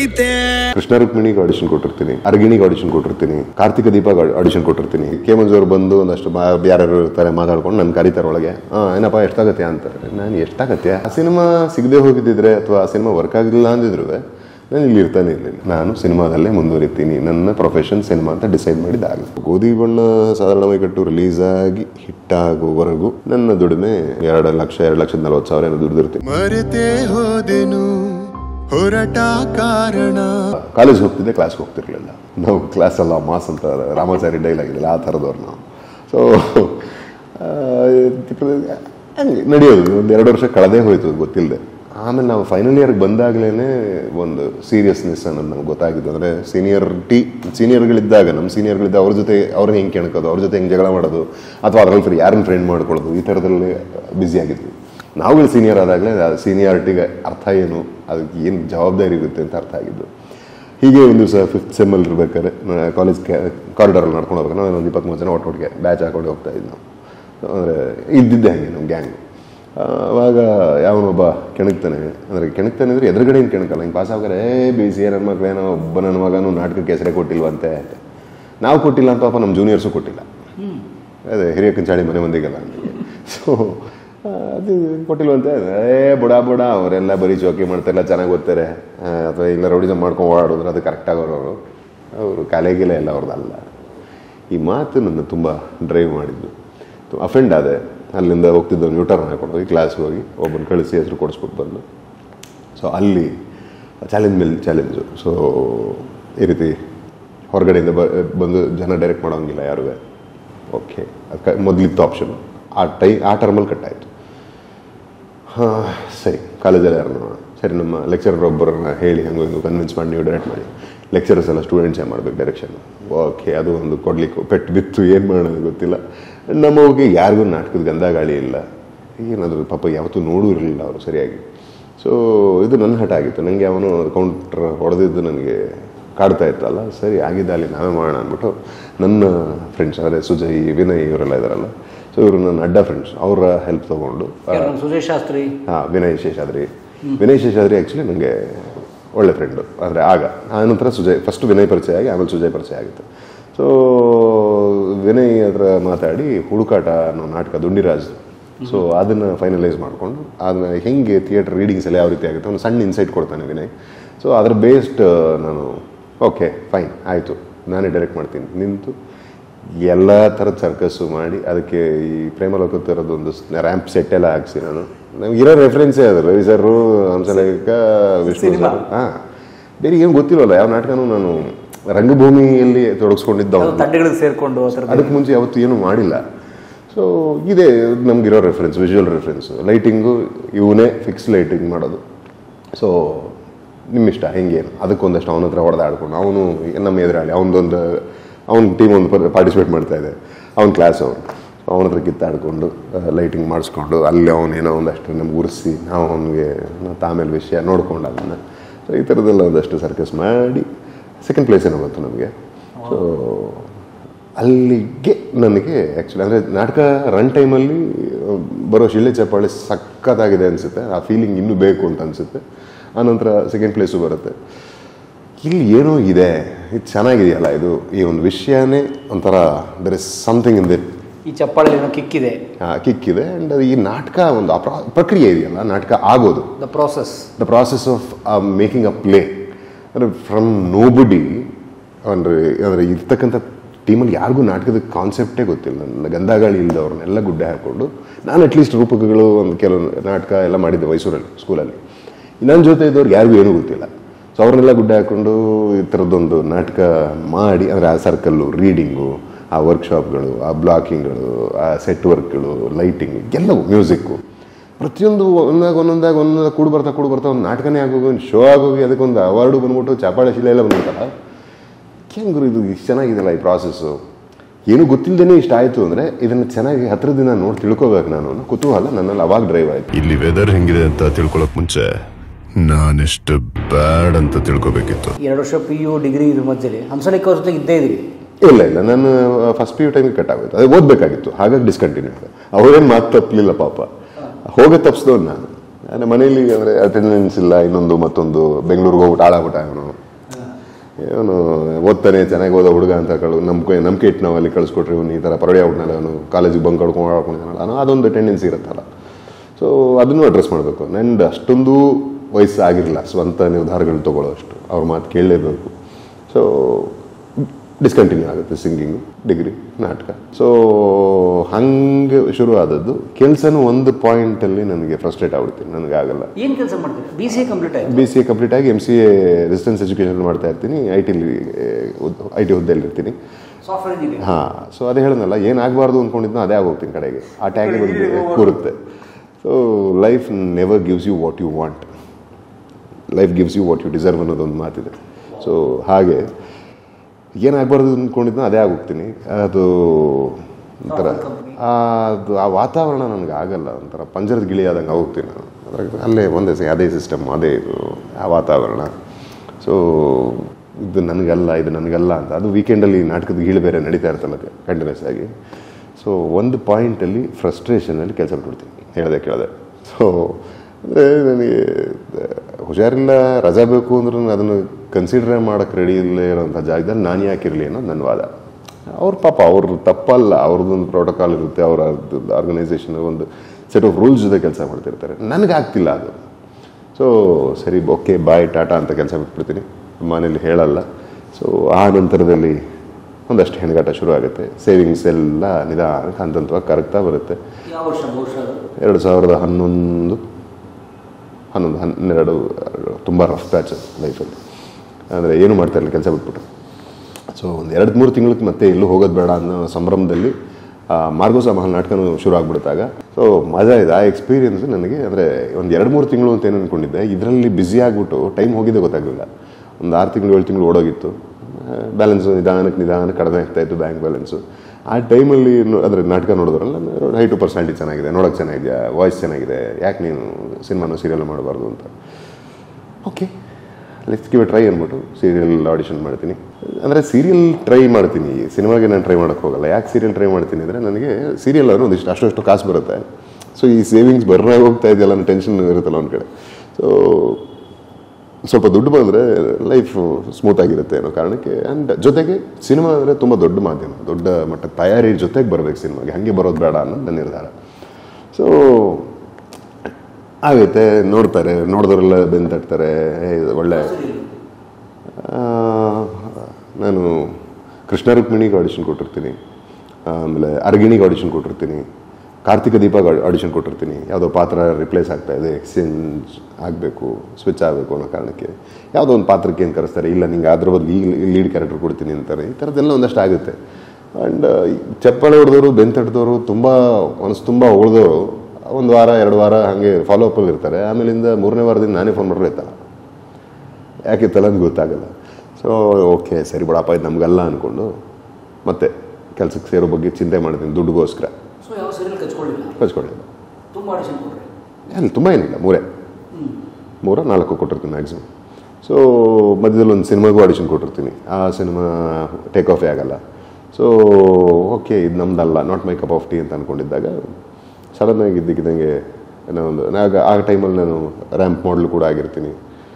ಐತೆ ಕೃಷ್ಣ ರುಕ್ಮಿಣಿಗೆ ಆಡಿಷನ್ ಕೊಟ್ಟಿರ್ತೀನಿ ಅರ್ಗಿಣಿಗೆ ಆಡಿಷನ್ ಕೊಟ್ಟಿರ್ತೀನಿ ಕಾರ್ತಿಕ ದೀಪಗೆ ಆಡಿಷನ್ ಕೊಟ್ಟಿರ್ತೀನಿ ಕೆ ಮಂಜು ಅವ್ರು ಬಂದು ಒಂದಷ್ಟು ಮಾ- ಯಾರ್ಯಾರು ಇರ್ತಾರೆ ಮಾತಾಡ್ಕೊಂಡು ನನ್ನ ಕರೀತಾರೆ ಒಳಗೆ ಹಾಂ ಏನಪ್ಪ ಎಷ್ಟಾಗತ್ತೆ ಅಂತಾರೆ ನಾನು ಎಷ್ಟಾಗತ್ತೆ ಆ ಸಿನಿಮಾ ಸಿಗದೆ ಹೋಗಿದ್ದಿದ್ರೆ ಅಥವಾ ಆ ಸಿನಿಮಾ ವರ್ಕ್ ಆಗಿಲ್ಲ ಅಂದಿದ್ರು ನಾನು ಇಲ್ಲಿ ಇರ್ತಾನೆ ಇರಲಿಲ್ಲ ನಾನು ಸಿನಿಮಾದಲ್ಲೇ ಮುಂದುವರಿತೀನಿ ನನ್ನ ಪ್ರೊಫೆಷನ್ ಸಿನಿಮಾ ಅಂತ ಡಿಸೈಡ್ ಮಾಡಿದಾಗ ಗೋಧಿ ಬಣ್ಣ ಸಾಧಾರಣ ಮೈಕಟ್ಟು ರಿಲೀಸ್ ಆಗಿ ಹಿಟ್ ಆಗೋವರೆಗೂ ನನ್ನ ದುಡಿಮೆ ಎರಡು ಲಕ್ಷ ಎರಡು ಲಕ್ಷದ ನಲ್ವತ್ತು ಸಾವಿರ ಏನೋ ದುಡ್ದಿರ್ತೀನಿ ಮರೆತೇ ಹೋದೆನು ಹೊರಟ ಕಾರಣ ಕಾಲೇಜ್ ಹೋಗ್ತಿದ್ದೆ ಕ್ಲಾಸ್ಗೆ ಹೋಗ್ತಿರ್ಲಿಲ್ಲ ನಾವು ಕ್ಲಾಸ್ ಅಲ್ಲ ಮಾಸ್ ಅಂತ ರಾಮಾಚಾರಿ ಡೈಲಾಗ್ ಇದೆಯಲ್ಲ ಆ ಥರದವ್ರು ನಾವು ಸೊ ಹಂಗೆ ನಡೆಯೋದು ಒಂದು ಎರಡು ವರ್ಷ ಕಳೆದೇ ಹೋಯ್ತು ಗೊತ್ತಿಲ್ಲದೆ ಆಮೇಲೆ ನಾವು ಫೈನಲ್ ಇಯರ್ಗೆ ಬಂದಾಗಲೇ ಒಂದು ಸೀರಿಯಸ್ನೆಸ್ ಅನ್ನೋದು ನಮ್ಗೆ ಗೊತ್ತಾಗಿದ್ದು ಅಂದರೆ ಸೀನಿಯರ್ಟಿ ಸೀನಿಯರ್ಗಳಿದ್ದಾಗ ನಮ್ಮ ಸೀನಿಯರ್ಗಳಿದ್ದ ಅವ್ರ ಜೊತೆ ಅವ್ರನ್ನ ಹೆಂಗೆ ಕೆಣಕೋದು ಅವ್ರ ಜೊತೆ ಹೆಂಗೆ ಜಗಳ ಮಾಡೋದು ಅಥವಾ ಅದ್ರಲ್ಲಿ ಫ್ರೀ ಯಾರನ್ನ ಫ್ರೆಂಡ್ ಮಾಡ್ಕೊಳ್ಳೋದು ಈ ಥರದಲ್ಲಿ ಬ್ಯುಸಿ ಆಗಿದ್ವಿ ನಾವುಗಳು ಸೀನಿಯರ್ ಆದಾಗಲೇ ಸೀನಿಯಾರಿಟಿಗೆ ಅರ್ಥ ಏನು ಅದಕ್ಕೆ ಏನು ಜವಾಬ್ದಾರಿ ಇರುತ್ತೆ ಅಂತ ಅರ್ಥ ಆಗಿದ್ದು ಹೀಗೆ ಒಂದು ದಿವಸ ಫಿಫ್ತ್ ಸೆಮ್ಮಲ್ಲಿ ಇರ್ಬೇಕಾದ್ರೆ ಕಾಲೇಜ್ ಕಾರಿಡಾರಲ್ಲಿ ನಡ್ಕೊಂಡು ಹೋಗ್ಬೇಕು ನಾವು ಒಂದು ಇಪ್ಪತ್ತ್ಮೂರು ಜನ ಒಟ್ಟೊಟ್ಟಿಗೆ ಬ್ಯಾಚ್ ಹಾಕೊಂಡು ಹೋಗ್ತಾ ಇದ್ವಿ ನಾವು ಅಂದರೆ ಇದ್ದಿದ್ದೆ ಹಾಗೆ ನಮ್ಮ ಗ್ಯಾಂಗ್ ಅವಾಗ ಯಾವನೊಬ್ಬ ಕೆಣಕ್ತಾನೆ ಅಂದರೆ ಕೆಣಕ್ತಾನೆ ಅಂದರೆ ಎದುರುಗಡೆ ಏನು ಕೆಣಕಲ್ಲ ಹಿಂಗೆ ಪಾಸ್ ಆಗ್ತಾರೆ ಏ ಬಿ ಸಿ ನನ್ನ ಮಕ್ಕಳೇನೋ ಒಬ್ಬ ನನ್ನ ಮಗನೂ ನಾಟಕಕ್ಕೆ ಹೆಸರೇ ಕೊಟ್ಟಿಲ್ವಂತೆ ಅಂತ ನಾವು ಕೊಟ್ಟಿಲ್ಲ ಅಂತ ಪಾಪ ನಮ್ಮ ಜೂನಿಯರ್ಸು ಕೊಟ್ಟಿಲ್ಲ ಅದೇ ಹಿರಿಯ ಕಂಚಾಳಿ ಮನೆ ಮಂದಿಗೆಲ್ಲ ನನಗೆ ಸೊ ಅದು ಕೊಟ್ಟಿಲ್ವಂತೆ ಏ ಬುಡ ಬುಡ ಅವರೆಲ್ಲ ಬರೀ ಚೌಕಿ ಮಾಡ್ತಾರಲ್ಲ ಚೆನ್ನಾಗಿ ಓದ್ತಾರೆ ಆ, ಅಥವಾ ಇಲ್ಲ ರೌಡಿಸಮ್ ಮಾಡ್ಕೊಂಡು ಓಡಾಡಿದ್ರೆ ಅದು ಕರೆಕ್ಟಾಗಿ ಅವರು ಅವರು ಕಾಲೇಗಿಲ್ಲ ಎಲ್ಲ ಅವ್ರದ್ದಲ್ಲ ಈ ಮಾತು ನನ್ನ ತುಂಬ ಡ್ರೈವ್ ಮಾಡಿದ್ದು ಅಫೆಂಡ್ ಆದೆ ಅಲ್ಲಿಂದ ಹೋಗ್ತಿದ್ದ ನ್ಯೂಟರ್ನ್ ಹಾಕೊಂಡು ಹೋಗಿ ಕ್ಲಾಸ್ಗೆ ಹೋಗಿ ಒಬ್ಬನ ಕಳಿಸಿ ಹೆಸರು ಕೊಡಿಸ್ಬಿಟ್ಟು ಬಂದು ಸೊ ಅಲ್ಲಿ ಚಾಲೆಂಜ್ ಮೇಲೆ ಚಾಲೆಂಜು ಸೊ ಈ ರೀತಿ ಹೊರಗಡೆಯಿಂದ ಬ ಬಂದು ಜನ ಡೈರೆಕ್ಟ್ ಮಾಡೋಂಗಿಲ್ಲ ಯಾರೂ ಓಕೆ ಅದಕ್ಕೆ ಮೊದಲಿತ್ತು ಆಪ್ಷನ್ ಆ ಟೈ ಆ ಟರ್ಮಲ್ಲಿ ಕಟ್ಟಾಯಿತು ಹಾಂ ಸರಿ ಕಾಲೇಜಲ್ಲಿ ಯಾರು ನೋಡೋಣ ಸರಿ ನಮ್ಮ ಲೆಕ್ಚರರ್ ಒಬ್ಬರನ್ನ ಹೇಳಿ ಹಂಗೆ ಹಿಂಗೆ ಕನ್ವಿನ್ಸ್ ಮಾಡಿ ನೀವು ಡೈರೆಕ್ಟ್ ಮಾಡಿ ಲೆಕ್ಚರರ್ಸ್ ಎಲ್ಲ ಸ್ಟೂಡೆಂಟ್ಸೇ ಮಾಡಬೇಕು ಡೈರೆಕ್ಷನ್ ಓಕೆ ಅದು ಒಂದು ಕೊಡ್ಲಿಕ್ಕೆ ಪೆಟ್ಟು ಬಿತ್ತು ಏನು ಮಾಡೋದು ಗೊತ್ತಿಲ್ಲ ನಮಗೆ ಯಾರಿಗೂ ನಾಟಕದ ಗಂಧ ಗಾಳಿ ಇಲ್ಲ ಏನಾದರೂ ಪಾಪ ಯಾವತ್ತೂ ನೋಡೂ ಇರಲಿಲ್ಲ ಅವರು ಸರಿಯಾಗಿ ಸೊ ಇದು ನನ್ನ ಹಠ ಆಗಿತ್ತು ನನಗೆ ಅವನು ಕೌಂಟ್ರ್ ಹೊಡೆದಿದ್ದು ನನಗೆ ಕಾಡ್ತಾ ಇತ್ತಲ್ಲ ಸರಿ ಆಗಿದ್ದ ಅಲ್ಲಿ ನಾವೇ ಮಾಡೋಣ ಅಂದ್ಬಿಟ್ಟು ನನ್ನ ಫ್ರೆಂಡ್ಸ್ ಅಂದರೆ ಸುಜಯ್ ವಿನಯ್ ಇವರೆಲ್ಲ ಇದ್ದಾರಲ್ಲ ಸೊ ಇವರು ನನ್ನ ಅಡ್ಡ ಫ್ರೆಂಡ್ಸ್ ಅವರ ಹೆಲ್ಪ್ ತೊಗೊಂಡು ಯಾರು ನಮ್ಮ ಸುರೇಶ್ ಶಾಸ್ತ್ರಿ ಹಾಂ ವಿನಯ್ ಶೇಷಾದ್ರಿ ವಿನಯ್ ಶೇಷಾದ್ರಿ ಆ್ಯಕ್ಚುಲಿ ನನಗೆ ಒಳ್ಳೆ ಫ್ರೆಂಡು ಅಂದರೆ ಆಗ ಆನಂತರ ಸುಜಯ್ ಫಸ್ಟ್ ವಿನಯ್ ಪರಿಚಯ ಆಗಿ ಆಮೇಲೆ ಸುಜಯ್ ಪರಿಚಯ ಆಗಿತ್ತು ಸೊ ವಿನಯ್ ಹತ್ರ ಮಾತಾಡಿ ಹುಡುಕಾಟ ಅನ್ನೋ ನಾಟಕ ದುಂಡಿರಾಜ್ ಸೊ ಅದನ್ನು ಫೈನಲೈಸ್ ಮಾಡಿಕೊಂಡು ಅದನ್ನ ಹೆಂಗೆ ಥಿಯೇಟರ್ ರೀಡಿಂಗ್ಸ್ ಎಲ್ಲ ಯಾವ ರೀತಿ ಆಗುತ್ತೆ ಒಂದು ಸಣ್ಣ ಇನ್ಸೈಟ್ ಕೊಡ್ತಾನೆ ವಿನಯ್ ಸೊ ಅದ್ರ ಬೇಸ್ಡ್ ನಾನು ಓಕೆ ಫೈನ್ ಆಯಿತು ನಾನೇ ಡೈರೆಕ್ಟ್ ಮಾಡ್ತೀನಿ ನಿಂತು ಎಲ್ಲ ಥರದ ಸರ್ಕಸ್ಸು ಮಾಡಿ ಅದಕ್ಕೆ ಈ ಪ್ರೇಮಲೋಕ ಥರದ್ದೊಂದು ರ್ಯಾಂಪ್ ಸೆಟ್ ಎಲ್ಲ ಹಾಕ್ಸಿ ನಾನು ನಮ್ಗೆ ಇರೋ ರೆಫರೆನ್ಸೇ ಅದು ರವಿ ಸರ್ ಹಂಸಲೇಖ ವಿಷ್ಣು ಸರ್ ಹಾಂ ಬೇರೆ ಏನು ಗೊತ್ತಿಲ್ಲವಲ್ಲ ಯಾವ ನಾಟಕನೂ ನಾನು ರಂಗಭೂಮಿಯಲ್ಲಿ ತೊಡಗಿಸ್ಕೊಂಡಿದ್ದ ಅದು ತಂಡಗಳಿಗೆ ಸೇರ್ಕೊಂಡು ಆ ಥರದ್ದು ಅದಕ್ಕೆ ಮುಂಚೆ ಯಾವತ್ತೂ ಏನೂ ಮಾಡಿಲ್ಲ ಸೊ ಇದೇ ನಮಗಿರೋ ರೆಫರೆನ್ಸ್ ವಿಜುವಲ್ ರೆಫರೆನ್ಸ್ ಲೈಟಿಂಗು ಇವನೇ ಫಿಕ್ಸ್ ಲೈಟಿಂಗ್ ಮಾಡೋದು ಸೊ ನಿಮ್ಮಿಷ್ಟ ಹೆಂಗೇನು ಅದಕ್ಕೊಂದಷ್ಟು ಅವನ ಹತ್ರ ಹೊಡೆದಾಡ್ಕೊಂಡು ಅವನು ನಮ್ಮ ಎದುರಾಳಿ ಅವನದೊಂದು ಅವ್ನ ಟೀಮ್ ಒಂದು ಪಾರ್ಟಿಸಿಪೇಟ್ ಮಾಡ್ತಾ ಇದೆ ಅವ್ನ ಕ್ಲಾಸ್ ಅವನು ಅವನ ಹತ್ರ ಕಿತ್ತಾಡ್ಕೊಂಡು ಲೈಟಿಂಗ್ ಮಾಡಿಸ್ಕೊಂಡು ಅಲ್ಲಿ ಅವನೇನೋ ಒಂದಷ್ಟು ನಮ್ಗೆ ಉರಿಸಿ ನಾವು ಅವನಿಗೆ ಆಮೇಲೆ ವಿಷಯ ನೋಡ್ಕೊಂಡು ಅದನ್ನು ಸೊ ಈ ಥರದ್ದೆಲ್ಲ ಒಂದಷ್ಟು ಸರ್ಕಸ್ ಮಾಡಿ ಸೆಕೆಂಡ್ ಪ್ಲೇಸ್ ಏನೋ ಬಂತು ನಮಗೆ ಸೊ ಅಲ್ಲಿಗೆ ನನಗೆ ಆ್ಯಕ್ಚುಲಿ ಅಂದರೆ ನಾಟಕ ರನ್ ಟೈಮಲ್ಲಿ ಬರೋ ಶಿಳ್ಳೆ ಚಪ್ಪಾಳೆ ಸಖತ್ತಾಗಿದೆ ಅನಿಸುತ್ತೆ ಆ ಫೀಲಿಂಗ್ ಇನ್ನೂ ಬೇಕು ಅಂತ ಅನಿಸುತ್ತೆ ಆನಂತರ ಸೆಕೆಂಡ್ ಪ್ಲೇಸು ಬರುತ್ತೆ ಇಲ್ಲಿ ಏನೋ ಇದೆ ಇದು ಚೆನ್ನಾಗಿದೆಯಲ್ಲ ಇದು ಈ ಒಂದು ವಿಷಯನೇ ಒಂಥರ there is something in it ಈ ಚಪ್ಪಾಳೆ ಏನೋ ಕಿಕ್ಕಿದೆ ಕಿಕ್ ಇದೆ ಆ್ಯಂಡ್ ಈ ನಾಟಕ ಒಂದು ಆ ಪ್ರಾ- ಪ್ರಕ್ರಿಯೆ ಇದೆಯಲ್ಲ ನಾಟಕ ಆಗೋದು the process the process of making a play ಅಂದರೆ ಫ್ರಮ್ ನೋಬಡಿ ಅಂದರೆ ಅಂದರೆ ಇರ್ತಕ್ಕಂಥ ಟೀಮಲ್ಲಿ ಯಾರಿಗೂ ನಾಟಕದ ಕಾನ್ಸೆಪ್ಟೇ ಗೊತ್ತಿಲ್ಲ ನನ್ನ ಗಂಧಗಾಳಿ ಇಲ್ಲದವ್ರನ್ನೆಲ್ಲ ಗುಡ್ಡೆ ಹಾಕ್ಕೊಂಡು ನಾನು ಅಟ್ಲೀಸ್ಟ್ ರೂಪಕಗಳು ಒಂದು ಕೆಲವು ನಾಟಕ ಎಲ್ಲ ಮಾಡಿದ್ದೆ ಮೈಸೂರಲ್ಲಿ ಸ್ಕೂಲಲ್ಲಿ ನನ್ನ ಜೊತೆ ಇದ್ದವ್ರಿಗೆ ಯಾರಿಗೂ ಏನೂ ಗೊತ್ತಿಲ್ಲ ಸೊ ಅವ್ರನ್ನೆಲ್ಲ ಗುಡ್ಡೆ ಹಾಕ್ಕೊಂಡು ಈ ಥರದ್ದೊಂದು ನಾಟಕ ಮಾಡಿ ಅಂದರೆ ಆ ಸರ್ಕಲ್ಲು ರೀಡಿಂಗು ಆ ವರ್ಕ್ಶಾಪ್ಗಳು ಆ ಬ್ಲಾಕಿಂಗ್ಗಳು ಆ ಸೆಟ್ ವರ್ಕ್ಗಳು ಲೈಟಿಂಗ್ ಎಲ್ಲವೂ ಮ್ಯೂಸಿಕ್ಕು ಪ್ರತಿಯೊಂದು ಒಂದಾಗ ಒಂದೊಂದಾಗ ಒಂದೊಂದಾಗ ಕೂಡು ಬರ್ತಾ ಕೂಡು ಬರ್ತಾ ಒಂದು ನಾಟಕನೇ ಆಗೋಗಿ ಒಂದು ಶೋ ಆಗೋಗಿ ಅದಕ್ಕೊಂದು ಅವಾರ್ಡು ಬಂದ್ಬಿಟ್ಟು ಚಪಾಳೆ ಶಿಲೆ ಎಲ್ಲ ಬಂದ್ಬಿಡ್ತಲ್ಲ ಹೆಂಗ್ರು ಇದು ಇಷ್ಟು ಚೆನ್ನಾಗಿದೆಯಲ್ಲ ಈ ಪ್ರಾಸೆಸ್ಸು ಏನು ಗೊತ್ತಿಲ್ಲದೇ ಇಷ್ಟ ಆಯಿತು ಅಂದರೆ ಇದನ್ನು ಚೆನ್ನಾಗಿ ಹತ್ರದಿಂದ ನೋಡಿ ತಿಳ್ಕೊಬೇಕು ನಾನು ಅನ್ನೋ ಕುತೂಹಲ ನನ್ನಲ್ಲಿ ಅವಾಗ ಡ್ರೈವ್ ಆಯಿತು ಇಲ್ಲಿ ವೆದರ್ ಹೆಂಗಿದೆ ಅಂತ ತಿಳ್ಕೊಳಕ್ ಮುಂಚೆ ನಾನೆಷ್ಟು ಬ್ಯಾಡ್ ಅಂತ ತಿಳ್ಕೊಬೇಕಿತ್ತು ಎರಡು ವರ್ಷ ಪಿ ಯು ಡಿಗ್ರಿ ಇದ್ರ ಮಧ್ಯದಲ್ಲಿ ಹಂಸಲೇಖ ಅವ್ರ ಜೊತೆ ಇದ್ದೇ ಇದ್ರಿ ಇಲ್ಲ ಇಲ್ಲ ನಾನು ಫಸ್ಟ್ ಪಿ ಯು ಟೈಮಿಗೆ ಕಟ್ ಆಗೋಯ್ತು ಅದು ಓದಬೇಕಾಗಿತ್ತು ಹಾಗಾಗಿ ಡಿಸ್ಕಂಟಿನ್ಯೂ ಆಗಿದೆ ಅವ್ರೇನು ಮಾತು ತಪ್ಪಲಿಲ್ಲ ಪಾಪ ಹೋಗೇ ತಪ್ಪಿಸ್ದವ್ನು ನಾನು ನನ್ನ ಮನೇಲಿ ಅಂದರೆ ಅಟೆಂಡೆನ್ಸ್ ಇಲ್ಲ ಇನ್ನೊಂದು ಮತ್ತೊಂದು ಬೆಂಗಳೂರಿಗೆ ಹೋಗ್ಬಿಟ್ಟು ಹಾಳಾಗ್ಬಿಟ್ಟ ಅವನು ಅವನು ಓದ್ತಾನೆ ಚೆನ್ನಾಗಿ ಓದೋ ಹುಡುಗ ಅಂತ ಕಳು ನಂಬಿಕೆ ನಂಬಿಕೆ ಇಟ್ಟು ನಾವು ಅಲ್ಲಿ ಕಳಿಸ್ಕೊಟ್ರಿ ಅವ್ನು ಈ ಥರ ಪರಡಿ ಔಟ್ನಲ್ಲ ಅವನು ಕಾಲೇಜಿಗೆ ಬಂಕ್ ಕಡ್ಕೊಂಡು ಆಡ್ಕೊಂಡಿದ್ದಾನಲ್ಲ ಅನ್ನೋ ಅದೊಂದು ಟೆಂಡೆನ್ಸಿ ಇರುತ್ತಲ್ಲ ಸೊ ಅದನ್ನು ಅಡ್ರೆಸ್ ಮಾಡಬೇಕು ನಂದು ಅಷ್ಟೊಂದು ವಯಸ್ಸು ಆಗಿರಲಿಲ್ಲ ಸ್ವಂತ ನಿರ್ಧಾರಗಳು ತಗೊಳ್ಳೋ ಅಷ್ಟು ಅವ್ರ ಮಾತು ಕೇಳಲೇಬೇಕು ಸೊ ಡಿಸ್ಕಂಟಿನ್ಯೂ ಆಗುತ್ತೆ ಸಿಂಗಿಂಗು ಡಿಗ್ರಿ ನಾಟಕ ಸೊ ಹಂಗೆ ಶುರು ಆದದ್ದು ಕೆಲಸನೂ ಒಂದು ಪಾಯಿಂಟಲ್ಲಿ ನನಗೆ ಫ್ರಸ್ಟ್ರೇಟ್ ಆಗ್ಬಿಡ್ತೀನಿ ನನಗಾಗಲ್ಲ ಏನು ಕೆಲಸ ಮಾಡ್ತೀರಿ ಬಿ ಸಿ ಎ ಕಂಪ್ಲೀಟ್ ಆಯ್ತು ಬಿ ಸಿ ಎ ಕಂಪ್ಲೀಟ್ ಆಗಿ M C A residence education ಮಾಡ್ತಾ ಇರ್ತೀನಿ ಐ ಟಿಲಿ ಐ ಟಿ ಹುದ್ದೆಯಲ್ಲಿ ಇರ್ತೀನಿ ಸಾಫ್ಟ್ವೇರ್ ಇಂಜಿನಿಯರ್ ಹಾಂ ಸೊ ಅದೇ ಹೇಳೋನಲ್ಲ ಏನಾಗಬಾರ್ದು ಅಂದ್ಕೊಂಡಿದ್ನೋ ಅದೇ ಆಗೋಗ್ತೀನಿ ಕಡೆಗೆ ಆ ಟ್ಯಾಗ್ ಬಂದು ಕೂರುತ್ತೆ so life never gives you what you want life gives you what you deserve ಅನ್ನೋದೊಂದು ಮಾತಿದೆ ಸೊ ಹಾಗೆ ಏನಾಗಬಾರ್ದು ಅಂದ್ಕೊಂಡಿದ್ನೋ ಅದೇ ಆಗೋಗ್ತೀನಿ ಅದು ಒಂಥರ ಅದು ಆ ವಾತಾವರಣ ನನಗೆ ಆಗಲ್ಲ ಒಂಥರ ಪಂಜರದ ಗಿಳಿ ಆದಂಗೆ ಹೋಗ್ತೀನಿ ನಾನು ಅದ್ರಾಗ ಅಲ್ಲೇ ಒಂದೇ ಸ- ಅದೇ ಸಿಸ್ಟಮ್ ಅದೇ ಇದು ಆ ವಾತಾವರಣ ಸೊ ಇದು ನನಗಲ್ಲ ಇದು ನನಗಲ್ಲ ಅಂತ ಅದು ವೀಕೆಂಡಲ್ಲಿ ನಾಟಕದ ಗೀಳು ಬೇರೆ ನಡೀತಾ ಇರ್ತಲ್ಲ ಕಂಟಿನ್ಯೂಸ್ ಆಗಿ ಸೊ ಒಂದು ಪಾಯಿಂಟಲ್ಲಿ ಫ್ರಸ್ಟ್ರೇಷನಲ್ಲಿ ಕೆಲಸ ಬಿಟ್ಬಿಡ್ತೀನಿ ಹೇಳ್ದೆ ಕೇಳಿದೆ ಸೊ ಅಂದರೆ ನನಗೆ ಹುಷಾರಿಲ್ಲ ರಜಾ ಬೇಕು ಅಂದ್ರೂ ಅದನ್ನು ಕನ್ಸಿಡರ್ ಮಾಡೋಕ್ಕೆ ರೆಡಿ ಇಲ್ಲ ಇರೋಂಥ ಜಾಗದಲ್ಲಿ ನಾನು ಯಾಕಿರಲಿ ಅನ್ನೋದು ನನ್ನ ವಾದ ಅವ್ರ ಪಾಪ ಅವ್ರ ತಪ್ಪಲ್ಲ ಅವ್ರದ್ದೊಂದು ಪ್ರೋಟೋಕಾಲ್ ಇರುತ್ತೆ ಅವರ ಆರ್ಗನೈಸೇಷನ್ ಒಂದು ಸೆಟ್ ಆಫ್ ರೂಲ್ಸ್ ಜೊತೆ ಕೆಲಸ ಮಾಡ್ತಿರ್ತಾರೆ ನನಗಾಗ್ತಿಲ್ಲ ಅದು ಸೊ ಸರಿ ಓಕೆ ಬಾಯ್ ಟಾಟಾ ಅಂತ ಕೆಲಸ ಬಿಟ್ಬಿಡ್ತೀನಿ ಮನೇಲಿ ಹೇಳಲ್ಲ ಸೊ ಆ ನಂತರದಲ್ಲಿ ಒಂದಷ್ಟು ಹೆಣಗಾಟ ಶುರು ಆಗುತ್ತೆ ಸೇವಿಂಗ್ಸ್ ಎಲ್ಲ ನಿಧಾನಕ್ಕೆ ಹಂತ ಹಂತವಾಗಿ ಕರಗ್ತಾ ಬರುತ್ತೆ ಯಾವ ವರ್ಷ ಬಹುಶಃ ಅದು? ಎರಡು ಸಾವಿರದ ಹನ್ನೊಂದು ಹನ್ನೊಂದು ಹನ್ನೆರಡು ತುಂಬ ರಫ್ ಪ್ಯಾಚ್ ಲೈಫಲ್ಲಿ ಅಂದರೆ ಏನು ಮಾಡ್ತಾ ಇರಲಿಲ್ಲ ಕೆಲಸ ಬಿಟ್ಬಿಟ್ಟು ಸೊ ಒಂದು ಎರಡು ಮೂರು ತಿಂಗಳಿಗೆ ಮತ್ತೆ ಎಲ್ಲೂ ಹೋಗೋದು ಬೇಡ ಅನ್ನೋ ಸಂಭ್ರಮದಲ್ಲಿ ಆ, ಮಾರ್ಗೋಸ ಮಹಲ್ ನಾಟಕನೂ ಶುರು ಆಗ್ಬಿಡ್ತಾಗ ಸೊ ಮಜಾ ಇದೆ ಆ ಎಕ್ಸ್ಪೀರಿಯನ್ಸ್ ನನಗೆ ಅಂದರೆ ಒಂದು ಎರಡು ಮೂರು ತಿಂಗಳು ಅಂತ ಏನು ಅಂದ್ಕೊಂಡಿದ್ದೆ ಇದರಲ್ಲಿ ಬ್ಯುಸಿ ಆಗಿಬಿಟ್ಟು ಟೈಮ್ ಹೋಗಿದ್ದೆ ಗೊತ್ತಾಗಲಿಲ್ಲ ಒಂದು ಆರು ತಿಂಗಳು ಏಳು ತಿಂಗಳು ಓಡೋಗಿತ್ತು ಬ್ಯಾಲೆನ್ಸ್ ನಿಧಾನಕ್ಕೆ ನಿಧಾನಕ್ಕೆ ಕಡಿಮೆ ಆಗ್ತಾ ಇತ್ತು ಬ್ಯಾಂಕ್ ಬ್ಯಾಲೆನ್ಸು ಆ ಟೈಮಲ್ಲಿ ಅಂದರೆ ನಾಟಕ ನೋಡಿದ್ರಲ್ಲ ಹೈ ಟು ಪರ್ಸೆಂಟೇಜ್ ಚೆನ್ನಾಗಿದೆ ನೋಡೋಕೆ ಚೆನ್ನಾಗಿದೆಯಾ ವಾಯ್ಸ್ ಚೆನ್ನಾಗಿದೆ ಯಾಕೆ ನೀನು ಸಿನಿಮಾನು ಸೀರಿಯಲ್ ಮಾಡಬಾರ್ದು ಅಂತ ಓಕೆ ಲೆಟ್ಸ್ ಗಿವ್ ಟ್ರೈ ಅಂದ್ಬಿಟ್ಟು ಸೀರಿಯಲ್ ಆಡಿಷನ್ ಮಾಡ್ತೀನಿ ಅಂದರೆ ಸೀರಿಯಲ್ ಟ್ರೈ ಮಾಡ್ತೀನಿ ಸಿನಿಮಾಗೆ ನಾನು ಟ್ರೈ ಮಾಡೋಕ್ಕೆ ಹೋಗಲ್ಲ ಯಾಕೆ ಸೀರಿಯಲ್ ಟ್ರೈ ಮಾಡ್ತೀನಿ ಅಂದರೆ ನನಗೆ ಸೀರಿಯಲ್ ಅವರು ಒಂದಿಷ್ಟು ಅಷ್ಟು ಅಷ್ಟು ಕಾಸು ಬರುತ್ತೆ ಸೊ ಈ ಸೇವಿಂಗ್ಸ್ ಬರ್ನಾಗ ಹೋಗ್ತಾ ಇದೆಯಲ್ಲ ಅನ್ನೋ ಟೆನ್ಷನ್ ಇರುತ್ತಲ್ಲ ಒಂದು ಕಡೆ ಸೊ ಸ್ವಲ್ಪ ದುಡ್ಡು ಬಂದರೆ ಲೈಫ್ ಸ್ಮೂತ್ ಆಗಿರುತ್ತೆ ಅನ್ನೋ ಕಾರಣಕ್ಕೆ ಆ್ಯಂಡ್ ಜೊತೆಗೆ ಸಿನಿಮಾ ಅಂದರೆ ತುಂಬ ದೊಡ್ಡ ಮಾಧ್ಯಮ ದೊಡ್ಡ ಮಟ್ಟ ತಯಾರಿ ಜೊತೆಗೆ ಬರಬೇಕು ಸಿನಿಮಾಗೆ ಹಾಗೆ ಬರೋದು ಬೇಡ ಅನ್ನೋದು ನನ್ನ ನಿರ್ಧಾರ ಸೊ ಆಗೈತೆ ನೋಡ್ತಾರೆ ನೋಡಿದವರೆಲ್ಲ ಬೆನ್ನು ತಟ್ತಾರೆ ಏ, ಇದು ಒಳ್ಳೆ ಆ, ನಾನು ಕೃಷ್ಣ ರುಕ್ಮಿಣಿಗೆ ಆಡಿಷನ್ ಕೊಟ್ಟಿರ್ತೀನಿ ಆಮೇಲೆ ಅರ್ಗಿಣಿಗೆ ಆಡಿಷನ್ ಕೊಟ್ಟಿರ್ತೀನಿ ಕಾರ್ತಿಕ ದೀಪಗೆ ಆಡಿಷನ್ ಕೊಟ್ಟಿರ್ತೀನಿ ಯಾವುದೋ ಪಾತ್ರ ರಿಪ್ಲೇಸ್ ಆಗ್ತಾ ಇದೆ ಎಕ್ಸ್ಚೇಂಜ್ ಆಗಬೇಕು ಸ್ವಿಚ್ ಆಗಬೇಕು ಅನ್ನೋ ಕಾರಣಕ್ಕೆ ಯಾವುದೋ ಒಂದು ಪಾತ್ರಕ್ಕೆ ಏನು ಕರೆಸ್ತಾರೆ ಇಲ್ಲ ನಿಂಗೆ ಅದ್ರ ಬದಲು ಈ ಲೀಡ್ ಕ್ಯಾರೆಕ್ಟರ್ ಕೊಡ್ತೀನಿ ಅಂತಾರೆ ಈ ಥರದ್ದೆಲ್ಲ ಒಂದಷ್ಟು ಆಗುತ್ತೆ ಆ್ಯಂಡ್ ಚಪ್ಪಾಳೆ ಹೊಡೆದವರು ಬೆನ್ನು ತಟ್ಟಿದವರು ತುಂಬ ಮನಸ್ಸು ತುಂಬ ಹೊಡೆದವರು ಒಂದು ವಾರ ಎರಡು ವಾರ ಹಾಗೆ ಫಾಲೋ ಅಪ್ಪಲ್ಲಿ ಇರ್ತಾರೆ ಆಮೇಲಿಂದ ಮೂರನೇ ವಾರದಿಂದ ನಾನೇ ಫೋನ್ ಮಾಡಿದ್ರೆ ಇತ್ತಲ್ಲ ಯಾಕಿತ್ತಲ್ಲ ಅಂತ ಗೊತ್ತಾಗಲ್ಲ ಸೊ ಓಕೆ ಸರಿ ಬಿಡಪ್ಪ ಇದು ನಮಗಲ್ಲ ಅಂದ್ಕೊಂಡು ಮತ್ತೆ ಕೆಲಸಕ್ಕೆ ಸೇರೋ ಬಗ್ಗೆ ಚಿಂತೆ ಮಾಡ್ತೀನಿ ದುಡ್ಡುಗೋಸ್ಕರ ಸೊ ಯಾವ ಸೀರಿಯಲ್ ಕಚ್ಕೊಳ್ಳಿಲ್ಲ ಕಳ್ಸ್ಕೊಳ್ಳಿಲ್ಲ ತುಂಬ ಆಡಿಷನ್ ಕೊಟ್ರಿ ಅಲ್ಲಿ ತುಂಬ ಏನಿಲ್ಲ ಮೂರೇ ಮೂರ ನಾಲ್ಕು ಕೊಟ್ಟಿರ್ತೀನಿ ಮ್ಯಾಕ್ಸಿಮಮ್ ಸೊ ಮಧ್ಯದಲ್ಲಿ ಒಂದು ಸಿನಿಮಾಗೂ ಆಡಿಷನ್ ಕೊಟ್ಟಿರ್ತೀನಿ ಆ ಸಿನಿಮಾ ಟೇಕ್ ಆಫೇ ಆಗಲ್ಲ ಸೊ ಓಕೆ ಇದು ನಮ್ದಲ್ಲ not my cup of tea ಅಂತ ಅಂದ್ಕೊಂಡಿದ್ದಾಗ ಸಡನ್ನಾಗಿ ಇದ್ದಕ್ಕಿದ್ದಂಗೆ ಏನೋ ಒಂದು ನಾಗ ಆ ಟೈಮಲ್ಲಿ ನಾನು ರ್ಯಾಂಪ್ ಮಾಡಲ್ ಕೂಡ ಆಗಿರ್ತೀನಿ